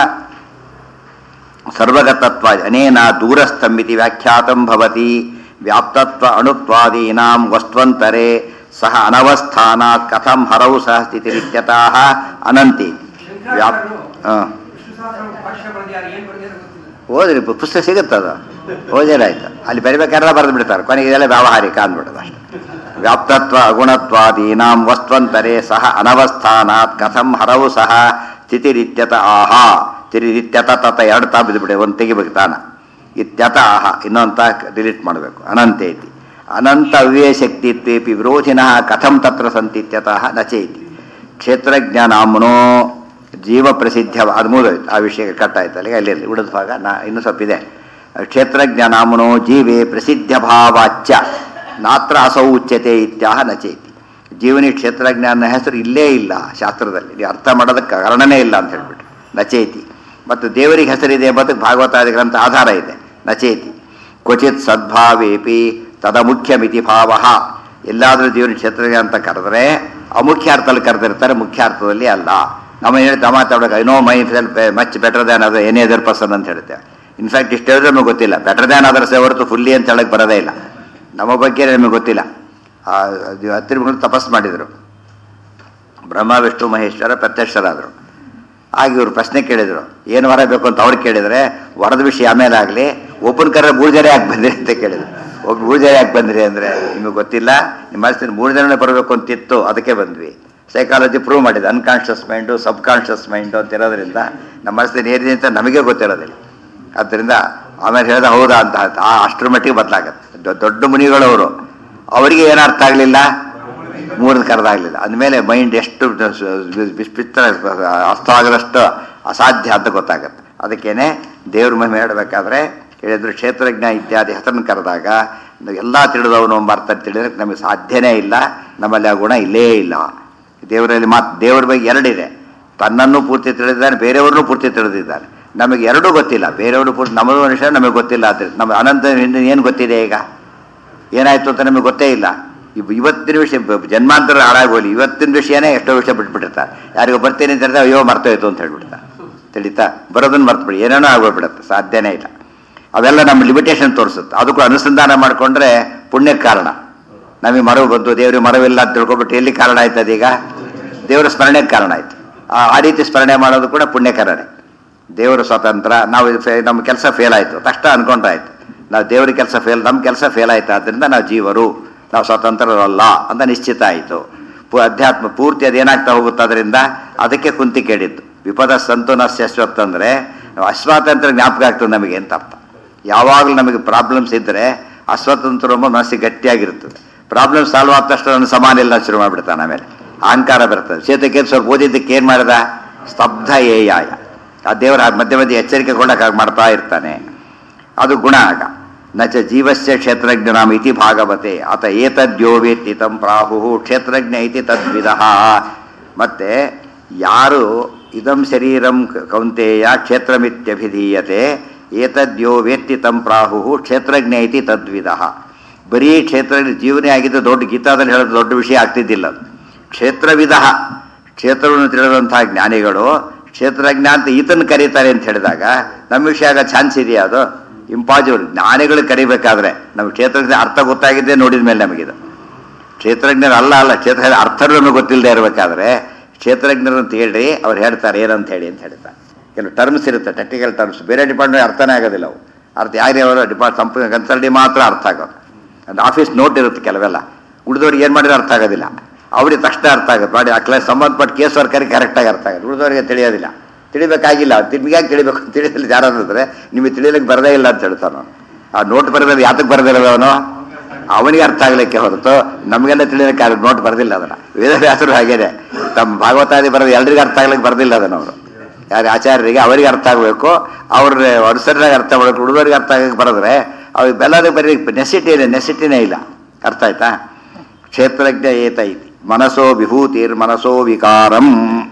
ಸರ್ವಗತತ್ವ ಅನೇನ ದೂರಸ್ಥಮಿತಿ ವ್ಯಾಖ್ಯಾತಂ ಭವತಿ ವ್ಯಾಪ್ತತ್ವ ಅಣುತ್ವಾದೀನಾಂ ವಸ್ತ್ವಂತರೆ ಸಹ ಅನವಸ್ಥಾನಾತ್ ಕಥಂ ಹರವು ಸಹ ಸ್ಥಿತಿರಿತ್ಯತಃ ಅನಂತಿ ವ್ಯಾಪ್ ಹಾಂ ವಿಷ್ಣು ಸಹಸ್ರ ಭಾಷ್ಯ ಬರೆದಿದ್ದಾರೆ ಏನ್ ಬರೆದಿದ್ದಾರೆ ಗೊತ್ತಿಲ್ಲ ಓದ್ರಿ ಪು- ಪುಸ್ತಕ ಸಿಗುತ್ತದ ಓದಿರಾಯ್ತು ಅಲ್ಲಿ ಬರಿಬೇಕಾದ್ರೆ ಬರೆದು ಬಿಡ್ತಾರೆ ಕೊನೆಗೆ ಇದೆಲ್ಲ ವ್ಯಾವಹಾರಿಕ ಅಂದ್ಬಿಡೋದು ಅಷ್ಟೆ ವ್ಯಾಪ್ತತ್ವ ಅಗುಣತ್ವಾದೀನಾಂ ವಸ್ತ್ವಂತರೆ ಸಹ ಅನವಸ್ಥಾನಾತ್ ಕಥಂ ಹರವು ಸಹ ಸ್ಥಿತಿರಿತ್ಯತ ಆಹ ತಿರಿತ್ಯತ ತತ ಎರಡು ತಾ ಬಿದ್ದುಬಿಡೆ ಒಂದು ತೆಗಿಬೇಕು ತಾನ ಇತ್ಯತ ಆಹ ಇನ್ನೊಂದು ತಾ ಡಿಲೀಟ್ ಮಾಡಬೇಕು ಅನಂತೇತಿ ಅನಂತ ಅವ್ಯಯಶಕ್ತಿತ್ವೇಪಿ ವಿರೋಧಿನಃ ಕಥಂ ತತ್ರ ಸಂತಿತ್ಯತಃ ನಚೇತಿ ಕ್ಷೇತ್ರಜ್ಞಾನಾಮ್ನೋ ಜೀವ ಪ್ರಸಿದ್ಧ ಅದು ಮುಗಿದೋಯ್ತು ಆ ವಿಷಯ ಕಟ್ಟಾಯ್ತು ಅಲ್ಲಿಗೆ ಅಲ್ಲಿ ಅಲ್ಲಿ ಉಳಿದ ಭಾಗ ನಾ ಇನ್ನೂ ಸ್ವಲ್ಪ ಇದೆ ಕ್ಷೇತ್ರಜ್ಞಾನಾಮ್ನೋ ಜೀವೇ ಪ್ರಸಿದ್ಧ ಭಾವಾಚ್ಯ ನಾತ್ರ ಅಸೌ ಉಚ್ಯತೆ ಇತ್ಯಾಹ ನಚೇತಿ ಜೀವನಿ ಕ್ಷೇತ್ರಜ್ಞಾನ ಹೆಸರು ಇಲ್ಲೇ ಇಲ್ಲ ಶಾಸ್ತ್ರದಲ್ಲಿ ನೀವು ಅರ್ಥ ಮಾಡೋದಕ್ಕೆ ಕಾರಣನೇ ಇಲ್ಲ ಅಂತ ಹೇಳ್ಬಿಟ್ಟು ನಚೇತಿ ಮತ್ತು ದೇವರಿಗೆ ಹೆಸರಿದೆ ಎಂಬುದಕ್ಕೆ ಭಾಗವತಾದಿ ಗ್ರಂಥ ಆಧಾರ ಇದೆ ನಚೇತಿ ಕ್ವಚಿತ್ ಸದ್ಭಾವೇಪಿ ತದ ಮುಖ್ಯಮಿತಿ ಭಾವ ಎಲ್ಲಾದರೂ ದೇವರ ಕ್ಷೇತ್ರಜ್ಞ ಅಂತ ಕರೆದ್ರೆ ಅಮುಖ್ಯ ಅರ್ಥದಲ್ಲಿ ಕರೆದಿರ್ತಾರೆ ಮುಖ್ಯ ಅರ್ಥದಲ್ಲಿ ಅಲ್ಲ ನಮ್ಮ ಹೇಳ್ತಾ ಮಾತಾಡೋಕೆ I know myself much better than other any other person ಅಂತ ಹೇಳ್ತೇವೆ ಇನ್ಫ್ಯಾಕ್ಟ್ ಇಷ್ಟು ಹೇಳಿದ್ರೆ ನಮಗೆ ಗೊತ್ತಿಲ್ಲ ಬೆಟರ್ ದ್ಯಾನ್ ಅದರ್ಸೇ ಹೊರತು ಫುಲ್ಲಿ ಅಂತ ಹೇಳಕ್ ಬರೋದೇ ಇಲ್ಲ ನಮ್ಮ ಬಗ್ಗೆ ನಮಗೆ ಗೊತ್ತಿಲ್ಲ ಆ, ಅದು ಹತ್ತಿರ ಮಗಳು ತಪಸ್ ಮಾಡಿದರು ಬ್ರಹ್ಮ ವಿಷ್ಣು ಮಹೇಶ್ವರ ಪ್ರತ್ಯಕ್ಷರಾದರು ಆಗ ಇವರು ಪ್ರಶ್ನೆ ಕೇಳಿದರು ಏನು ವರ ಬೇಕು ಅಂತ ಅವ್ರು ಕೇಳಿದರೆ ವರದ ವಿಷಯ ಆಮೇಲೆ ಆಗಲಿ ಒಬ್ಬನ ಕರೆ ಮೂರು ಜನ ಯಾಕೆ ಬಂದ್ರಿ ಅಂತ ಕೇಳಿದ್ರು ಒಬ್ಬ ಮೂರು ಜನ ಯಾಕೆ ಬಂದ್ರಿ ಅಂದರೆ ನಿಮಗೆ ಗೊತ್ತಿಲ್ಲ ನಿಮ್ಮ ಮನಸ್ಸಿನ ಮೂರು ಜನನೇ ಬರಬೇಕು ಅಂತಿತ್ತು ಅದಕ್ಕೆ ಬಂದ್ವಿ ಸೈಕಾಲಜಿ ಪ್ರೂವ್ ಮಾಡಿದೆ unconscious mind subconscious mind ಅಂತ ಇರೋದ್ರಿಂದ ನಮ್ಮ ಮನಸ್ಸಿನ ಏನಿದೆ ಅಂತ ನಮಗೆ ಗೊತ್ತಿರೋದಿಲ್ಲ ಆದ್ದರಿಂದ ಆಮೇಲೆ ಹೇಳಿದ ಹೌದಾ ಅಂತ ಆಯ್ತು. ಆ ಅಷ್ಟರ ಮಟ್ಟಿಗೆ ಬದಲಾಗತ್ತೆ ದೊ- ದೊಡ್ಡ ಮುನಿಗಳವರು ಅವರಿಗೆ ಏನು ಅರ್ಥ ಆಗಲಿಲ್ಲ ಮೂರನ್ನು ಕರೆದಾಗಲಿಲ್ಲ ಅಂದಮೇಲೆ ಮೈಂಡ್ ಎಷ್ಟು ವಿಸ್ಪಿತ್ರ ಅರ್ಥ ಆಗದಷ್ಟು ಅಸಾಧ್ಯ ಅಂತ ಗೊತ್ತಾಗತ್ತೆ ಅದಕ್ಕೇನೆ ದೇವ್ರ ಮಹಿಮೆ ಹೇಳಬೇಕಾದ್ರೆ ಹೇಳಿದ್ರು ಕ್ಷೇತ್ರಜ್ಞ ಇತ್ಯಾದಿ ಹೆಸರನ್ನು ಕರೆದಾಗ ಎಲ್ಲ ತಿಳಿದವನು ಎಂಬ ಅರ್ಥ ತಿಳಿದ್ರೆ ನಮಗೆ ಸಾಧ್ಯನೇ ಇಲ್ಲ ನಮ್ಮಲ್ಲಿ ಆ ಗುಣ ಇಲ್ಲೇ ಇಲ್ಲ ದೇವರಲ್ಲಿ ಮಾತು ದೇವರ ಬಗ್ಗೆ ಎರಡಿದೆ ತನ್ನನ್ನು ಪೂರ್ತಿ ತಿಳಿದಿದ್ದಾನೆ ಬೇರೆಯವ್ರನ್ನೂ ಪೂರ್ತಿ ತಿಳಿದಿದ್ದಾನೆ ನಮಗೆ ಎರಡೂ ಗೊತ್ತಿಲ್ಲ ಬೇರೆಯವರು ಪೂರ್ತಿ ನಮ್ಮದು ವಿಷಯ ನಮಗೆ ಗೊತ್ತಿಲ್ಲ ಆದರೆ ನಮ್ಮ ಅನಂತ ಹಿಂದೆ ಏನು ಗೊತ್ತಿದೆ ಈಗ ಏನಾಯ್ತು ಅಂತ ನಮಗೆ ಗೊತ್ತೇ ಇಲ್ಲ ಇವ್- ಇವತ್ತಿನ ವಿಷಯ ಬ- ಜನ್ಮಾಂತರ ಹಾಳಾಗೋಲಿ ಇವತ್ತಿನ ವಿಷಯನೇ ಎಷ್ಟೋ ವಿಷಯ ಬಿಟ್ಬಿಟ್ಟಿರ್ತಾರೆ ಯಾರಿಗೋ ಬರ್ತೀನಿ ಅಂತ ಹೇಳಿದ್ರೆ ಅಯ್ಯೋ ಮರ್ತೋಯ್ತು ಅಂತ ಹೇಳ್ಬಿಡ್ತಾರೆ ತಿಳಿತಾ ಬರೋದನ್ನ ಮರ್ತುಬಿಡಿ ಏನೇನೋ ಆಗೋಗ್ಬಿಡುತ್ತೆ ಸಾಧ್ಯನೇ ಇಲ್ಲ ಅವೆಲ್ಲ ನಮ್ಮ ಲಿಮಿಟೇಷನ್ ತೋರಿಸುತ್ತೆ ಅದಕ್ಕೂ ಅನುಸಂಧಾನ ಮಾಡಿಕೊಂಡ್ರೆ ಪುಣ್ಯಕ್ಕೆ ಕಾರಣ ನಮಗೆ ಮರವು ಬಂತು ದೇವ್ರಿಗೆ ಮರವಿಲ್ಲ ಅಂತ ತಿಳ್ಕೊಬಿಟ್ಟು ಎಲ್ಲಿ ಕಾರಣ ಆಯ್ತು ಅದೀಗ ದೇವರ ಸ್ಮರಣೆಗೆ ಕಾರಣ ಆಯ್ತು ಆ ಆ ರೀತಿ ಸ್ಮರಣೆ ಮಾಡೋದು ಕೂಡ ಪುಣ್ಯಕರಣೆ ದೇವರ ಸ್ವತಂತ್ರ ನಾವು ಇದು ಫೇ- ನಮ್ಮ ಕೆಲಸ ಫೇಲ್ ಆಯಿತು ತಕ್ಷಣ ಅನ್ಕೊಂಡ್ರಾಯ್ತು ನಾವು ದೇವರ ಕೆಲಸ ಫೇಲ್ ನಮ್ಮ ಕೆಲಸ ಫೇಲ್ ಆಯ್ತು ಆದ್ದರಿಂದ ನಾವು ಜೀವರು ನಾವು ಸ್ವತಂತ್ರರಲ್ಲ ಅಂತ ನಿಶ್ಚಿತ ಆಯಿತು ಪು ಅಧ್ಯಾತ್ಮ ಪೂರ್ತಿ ಅದೇನಾಗ್ತಾ ಹೋಗುತ್ತೆ ಅದರಿಂದ ಅದಕ್ಕೆ ಕುಂತಿ ಕೇಳಿದ್ದು ವಿಪದ ಸಂತು ನಶ್ಯಶ್ವತ್ ಅಂದರೆ ಅಸ್ವಾತಂತ್ರ್ಯ ಜ್ಞಾಪಕ ಆಗ್ತದೆ ನಮಗೆ ಅಂತ ಅರ್ಥ ಯಾವಾಗಲೂ ನಮಗೆ ಪ್ರಾಬ್ಲಮ್ಸ್ ಇದ್ದರೆ ಅಸ್ವತಂತ್ರ ಎಂಬ ಮನಸ್ಸಿಗೆ ಗಟ್ಟಿಯಾಗಿರ್ತದೆ ಪ್ರಾಬ್ಲಮ್ ಸಾಲ್ವ್ ಆದ ತಕ್ಷಣ ನನ್ನ ಸಮಾನ ಇಲ್ಲ ಶುರು ಮಾಡಿಬಿಡ್ತಾನೆ ಆಮೇಲೆ ಅಹಂಕಾರ ಬರ್ತದೆ ಚೇತಕ್ಕೆ ಸ್ವಲ್ಪ ಓದಿದ್ದಕ್ಕೆ ಏನು ಮಾಡಿದ ಸ್ತಬ್ಧ ಏಯಾಯ ಆ ದೇವರ ಮಧ್ಯೆ ಮಧ್ಯೆ ಎಚ್ಚರಿಕೆ ಕೊಡಕ್ಕೆ ಮಾಡ್ತಾ ಇರ್ತಾನೆ ಅದು ಗುಣ ಆಗ ನ ಚ ಜೀವಸ್ಯ ಕ್ಷೇತ್ರಜ್ಞನಾಮ ಇತಿ ಭಾಗವತೆ ಅತ ಏತದ್ಯೋ ವೇತ್ತಿ ತಂ ಪ್ರಾಹು ಕ್ಷೇತ್ರಜ್ಞ ಇತಿ ತದ್ವಿಧ ಮತ್ತೆ ಯಾರು ಇದಂ ಶರೀರಂ ಕ- ಕೌಂತೆಯ ಕ್ಷೇತ್ರಮಿತ್ಯಭಿಧೀಯತೆ ಏತದ್ಯೋ ವೇತ್ತಿ ತಂ ಪ್ರಾಹು ಕ್ಷೇತ್ರಜ್ಞ ಇತಿ ತದ್ವಿಧ ಬರೀ ಕ್ಷೇತ್ರ ಜೀವನೇ ಆಗಿದ್ದು ದೊಡ್ಡ ಗೀತಾದಲ್ಲಿ ಹೇಳೋದು ದೊಡ್ಡ ವಿಷಯ ಆಗ್ತಿದ್ದಿಲ್ಲ ಅದು. ಕ್ಷೇತ್ರವಿಧ ಕ್ಷೇತ್ರವನ್ನು ತಿಳಿದಂತಹ ಜ್ಞಾನಿಗಳು ಕ್ಷೇತ್ರಜ್ಞ ಅಂತ ಈತನ ಕರೀತಾರೆ ಅಂತ ಹೇಳಿದಾಗ ನಮ್ಮ ವಿಷಯ ಆಗ ಚಾನ್ಸ್ ಇದೆಯಾ ಅದು ಇಂಪಾಸಿಬಲ್ ಜ್ಞಾನಿಗಳು ಕರಿಬೇಕಾದ್ರೆ ನಮ್ಮ ಕ್ಷೇತ್ರಜ್ಞ ಅರ್ಥ ಗೊತ್ತಾಗಿದ್ದೇ ನೋಡಿದ ಮೇಲೆ ನಮಗಿದು ಕ್ಷೇತ್ರಜ್ಞರು ಅಲ್ಲ ಅಲ್ಲ ಕ್ಷೇತ್ರ ಅರ್ಥರು ನಮಗೆ ಗೊತ್ತಿಲ್ಲದೆ ಇರಬೇಕಾದ್ರೆ ಕ್ಷೇತ್ರಜ್ಞರು ಅಂತ ಹೇಳ್ರಿ ಅವ್ರು ಹೇಳ್ತಾರೆ ಏನಂತ ಹೇಳಿ ಅಂತ ಹೇಳ್ತಾರೆ ಕೆಲವು ಟರ್ಮ್ಸ್ ಇರುತ್ತೆ ಟೆಕ್ನಿಕಲ್ ಟರ್ಮ್ಸ್ ಬೇರೆ ಡಿಪಾರ್ಟ್ಮೆಂಟ್ ಅರ್ಥನೇ ಆಗೋದಿಲ್ಲ ಅವು ಅರ್ಥ ಯಾರೇ ಅವರು ಡಿಪಾರ್ಟ್ ಸಂಪ ಕನ್ಸಲ್ಟಿ ಮಾತ್ರ ಅರ್ಥ ಆಗೋದು ಅದು ಆಫೀಸ್ ನೋಟ್ ಇರುತ್ತೆ ಕೆಲವೆಲ್ಲ ಉಳಿದವ್ರಿಗೆ ಏನು ಮಾಡಿದ್ರೆ ಅರ್ಥ ಆಗೋದಿಲ್ಲ ಅವ್ರಿಗೆ ತಕ್ಷಣ ಅರ್ಥ ಆಗುತ್ತೆ ಮಾಡಿ ಆ ಕ್ಲಾಸ್ ಸಂಬಂಧಪಟ್ಟ ಕೇಸ್ ವರ್ಕರಿಗೆ ಕರೆಕ್ಟಾಗಿ ಅರ್ಥ ಆಗುತ್ತೆ ಉಳಿದವರಿಗೆ ತಿಳಿಯೋದಿಲ್ಲ ತಿಳಿಬೇಕಾಗಿಲ್ಲ ನಿಮ್ಗೆ ಯಾಕೆ ತಿಳಿಬೇಕು ಅಂತ ತಿಳಿದಿಲ್ಲ ಯಾರಾದ್ರೆ ನಿಮಗೆ ತಿಳಿಲಿಕ್ಕೆ ಬರದೇ ಇಲ್ಲ ಅಂತ ಹೇಳ್ತಾನೆ ಅವನು ಆ ನೋಟ್ ಬರೆದ್ರೆ ಯಾತಕ್ಕೆ ಬರೆದಿರೋದು ಅವನು ಅವನಿಗೆ ಅರ್ಥ ಆಗ್ಲಿಕ್ಕೆ ಹೊರತು ನಮಗೆಲ್ಲ ತಿಳಿಲಿಕ್ಕೆ ಅದು ನೋಟ್ ಬರೆದಿಲ್ಲ ಅದನ್ನ ವೇದವ್ಯಾಸರು ಹಾಗೇನೆ ತಮ್ಮ ಭಾಗವತಾದಿ ಬರೋದು ಎಲ್ರಿಗೂ ಅರ್ಥ ಆಗ್ಲಿಕ್ಕೆ ಬರ್ದಿಲ್ಲ ಅದನ್ನ ಅವರು ಯಾರು ಆಚಾರ್ಯರಿಗೆ ಅವರಿಗೆ ಅರ್ಥ ಆಗಬೇಕು ಅವ್ರ ವರ್ಷದಾಗ ಅರ್ಥ ಮಾಡಬೇಕು ಹುಡುಗರಿಗೆ ಅರ್ಥ ಆಗಕ್ಕೆ ಬರೆದ್ರೆ ಅವ್ರಿಗೆ ಬೆಲ್ಲದ ಬರೀ ನೆಸಿಟಿ ಇಲ್ಲ ನೆಸಿಟಿನೇ ಇಲ್ಲ ಅರ್ಥ ಆಯ್ತಾ ಕ್ಷೇತ್ರಜ್ಞ ಏತ ಇತಿ ಮನಸೋ ವಿಭೂತಿರ್ ಮನಸೋ ವಿಕಾರಂ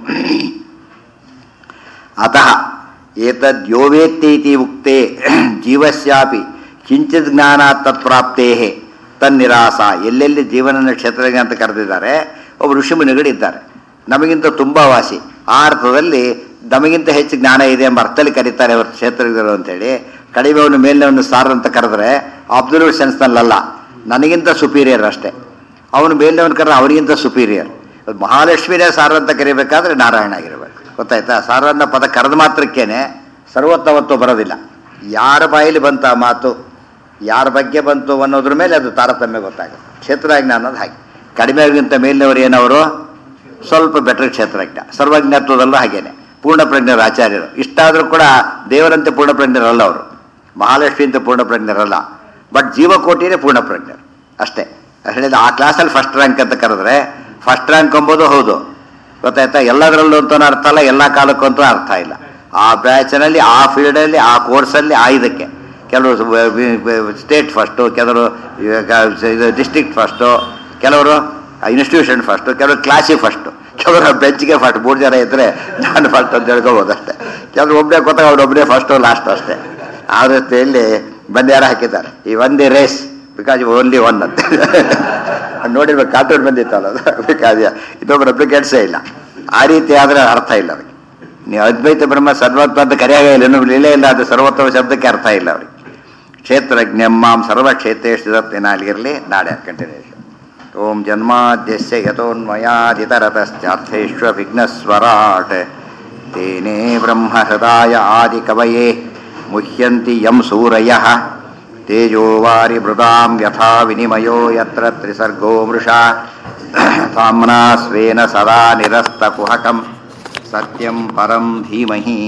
ಅತಃ ಏತದ್ಯೋ ವೇತ್ತೀತಿ ಉಕ್ತೆ ಜೀವಸ್ಯಾಪಿ ಕಿಂಚಿತ್ ಜ್ಞಾನ ತತ್ಪ್ರಾಪ್ತೇ ತನ್ನಿರಾಸ ಎಲ್ಲೆಲ್ಲಿ ಜೀವನನ ಕ್ಷೇತ್ರಜ್ಞ ಅಂತ ಕರೆದಿದ್ದಾರೆ ಒಬ್ಬ ಋಷಿಮುನಿಗಳಿದ್ದಾರೆ ನಮಗಿಂತ ತುಂಬ ವಾಸಿ ಆ ಅರ್ಥದಲ್ಲಿ ನಮಗಿಂತ ಹೆಚ್ಚು ಜ್ಞಾನ ಇದೆ ಎಂಬ ಅರ್ಥದಲ್ಲಿ ಕರೀತಾರೆ ಅವರು ಕ್ಷೇತ್ರಜ್ಞರು ಅಂತೇಳಿ ಕಡಿಮೆಯವನು ಮೇಲಿನವನು ಸಾರ್ ಅಂತ ಕರೆದ್ರೆ ಅಬ್ಸಲ್ಯೂಟ್ ಸೆನ್ಸ್ನಲ್ಲಲ್ಲ ನನಗಿಂತ ಸುಪೀರಿಯರ್ ಅಷ್ಟೇ ಅವನು ಮೇಲಿನವನು ಕರೆದ್ರೆ ಅವರಿಗಿಂತ ಸುಪೀರಿಯರ್ ಮಹಾಲಕ್ಷ್ಮಿನೇ ಸಾರ ಅಂತ ಕರಿಬೇಕಾದ್ರೆ ನಾರಾಯಣ ಆಗಿರಬೇಕು ಗೊತ್ತಾಯ್ತಾ ಸಾರ ಅನ್ನೋ ಪದ ಕರೆದ ಮಾತ್ರಕ್ಕೇನೆ ಸರ್ವೋತ್ತಮತ್ವ ಬರೋದಿಲ್ಲ ಯಾರ ಬಾಯಲ್ಲಿ ಬಂತ ಆ ಮಾತು ಯಾರ ಬಗ್ಗೆ ಬಂತು ಅನ್ನೋದ್ರ ಮೇಲೆ ಅದು ತಾರತಮ್ಯ ಗೊತ್ತಾಗುತ್ತೆ ಕ್ಷೇತ್ರಜ್ಞ ಅನ್ನೋದು ಹಾಗೆ ಕಡಿಮೆಗಿಂತ ಮೇಲಿನವರು ಏನವರು ಸ್ವಲ್ಪ ಬೆಟರ್ ಕ್ಷೇತ್ರಜ್ಞ ಸರ್ವಜ್ಞತ್ವದಲ್ಲೂ ಹಾಗೇನೆ ಪೂರ್ಣಪ್ರಜ್ಞರ ಆಚಾರ್ಯರು ಇಷ್ಟಾದರೂ ಕೂಡ ದೇವರಂತೆ ಪೂರ್ಣಪ್ರಜ್ಞರಲ್ಲ ಅವರು ಮಹಾಲಕ್ಷ್ಮಿ ಅಂತ ಪೂರ್ಣಪ್ರಜ್ಞರಲ್ಲ ಬಟ್ ಜೀವಕೋಟಿನೇ ಪೂರ್ಣಪ್ರಜ್ಞರು ಅಷ್ಟೇ ಹೇಳಿದ ಆ ಕ್ಲಾಸಲ್ಲಿ ಫಸ್ಟ್ ರ್ಯಾಂಕ್ ಅಂತ ಕರೆದ್ರೆ ಫಸ್ಟ್ ರ್ಯಾಂಕ್ ಎಂಬುದು ಹೌದು ಗೊತ್ತಾಯ್ತಾ ಎಲ್ಲದರಲ್ಲೂ ಅಂತೂ ಅರ್ಥ ಅಲ್ಲ ಎಲ್ಲ ಕಾಲಕ್ಕೂ ಅಂತೂ ಅರ್ಥ ಇಲ್ಲ ಆ ಬ್ಯಾಚ್ನಲ್ಲಿ ಆ ಫೀಲ್ಡಲ್ಲಿ ಆ ಕೋರ್ಸಲ್ಲಿ ಆ ಇದಕ್ಕೆ ಕೆಲವರು ಸ್ಟೇಟ್ ಫಸ್ಟು ಕೆಲವರು ಡಿಸ್ಟ್ರಿಕ್ಟ್ ಫಸ್ಟು ಕೆಲವರು ಇನ್ಸ್ಟಿಟ್ಯೂಷನ್ ಫಸ್ಟು ಕೆಲವರು ಕ್ಲಾಸಿಗೆ ಫಸ್ಟು ಕೆಲವರು ಬೆಂಚ್ಗೆ ಫಸ್ಟ್ ಮೂರು ಜನ ಇದ್ದರೆ ನಾನು ಫಸ್ಟ್ ಅಂತ ಹೇಳ್ಕೋಬೋದು ಅಷ್ಟೇ ಕೆಲವರು ಒಬ್ಬನೇ ಗೊತ್ತಾಗ ಅವ್ರು ಒಬ್ಬನೇ ಫಸ್ಟು ಲಾಸ್ಟ್ ಅಷ್ಟೇ ಆ ರೀತಿಯಲ್ಲಿ ಬಂದ್ಯಾರ ಹಾಕಿದ್ದಾರೆ ಈ ಒಂದೇ ರೇಸ್ ಬಿಕಾಸ್ ಓನ್ಲಿ ಒನ್ ಅಂತ ನೋಡಿರ್ಬೇಕು ಕಾರ್ಟೂನ್ ಬಂದಿತ್ತಲ್ಲ ಅದು ಬಿಕಾಸ್ ಇನ್ನೊಬ್ಬರ ಅಪ್ಲಿಕೇಟ್ಸೇ ಇಲ್ಲ ಆ ರೀತಿ ಆದರೆ ಅರ್ಥ ಇಲ್ಲ ಅದಕ್ಕೆ ನೀವು ಅದ್ವೈತ ಬ್ರಹ್ಮ ಸರ್ವತ್ವ ಅಂತ ಕರೆಯಾಗ ಇಲ್ಲ ಇನ್ನೊಬ್ರು ಲೀಲೆ ಇಲ್ಲ ಅದು ಸರ್ವೋತ್ತಮ ಶಬ್ದಕ್ಕೆ ಅರ್ಥ ಇಲ್ಲ ಅವ್ರಿಗೆ ಕ್ಷೇತ್ರಜ್ಞಂ ಮಾಂ ಸರ್ವಕ್ಷೇತ್ರೇಷ್ಟು ನಾಲಿಗಿರಲಿ ನಾಳೆ ಕಂಟಿನ್ಯೂಷನ್ ಓಂ ಜನ್ಮಾದ್ಯಸ್ಯ ಯತೋನ್ಮಯಾದಿತರತಶ್ಚಾರ್ಥೇಷ್ವವಿಘ್ನಸ್ವರಾಟ್ ತೇನೇ ಬ್ರಹ್ಮಹೃದಾಯ ಆದಿಕವಯೇ ಮುಹ್ಯಂತಿ ಯಂ ಸೂರಯಃ ತೇಜೋವಾರಿ ಮೃದಾಂ ಯಥಾ ವಿನಿಮಯೋ ಯತ್ರ ತ್ರಿಸರ್ಗೋ ಮೃಷಾ ತಾಮ್ನಾ ಸ್ವೇನ ಸದಾ ನಿರಸ್ತಕುಹಕಂ ಸತ್ಯಂ ಪರಂ ಧೀಮಹಿ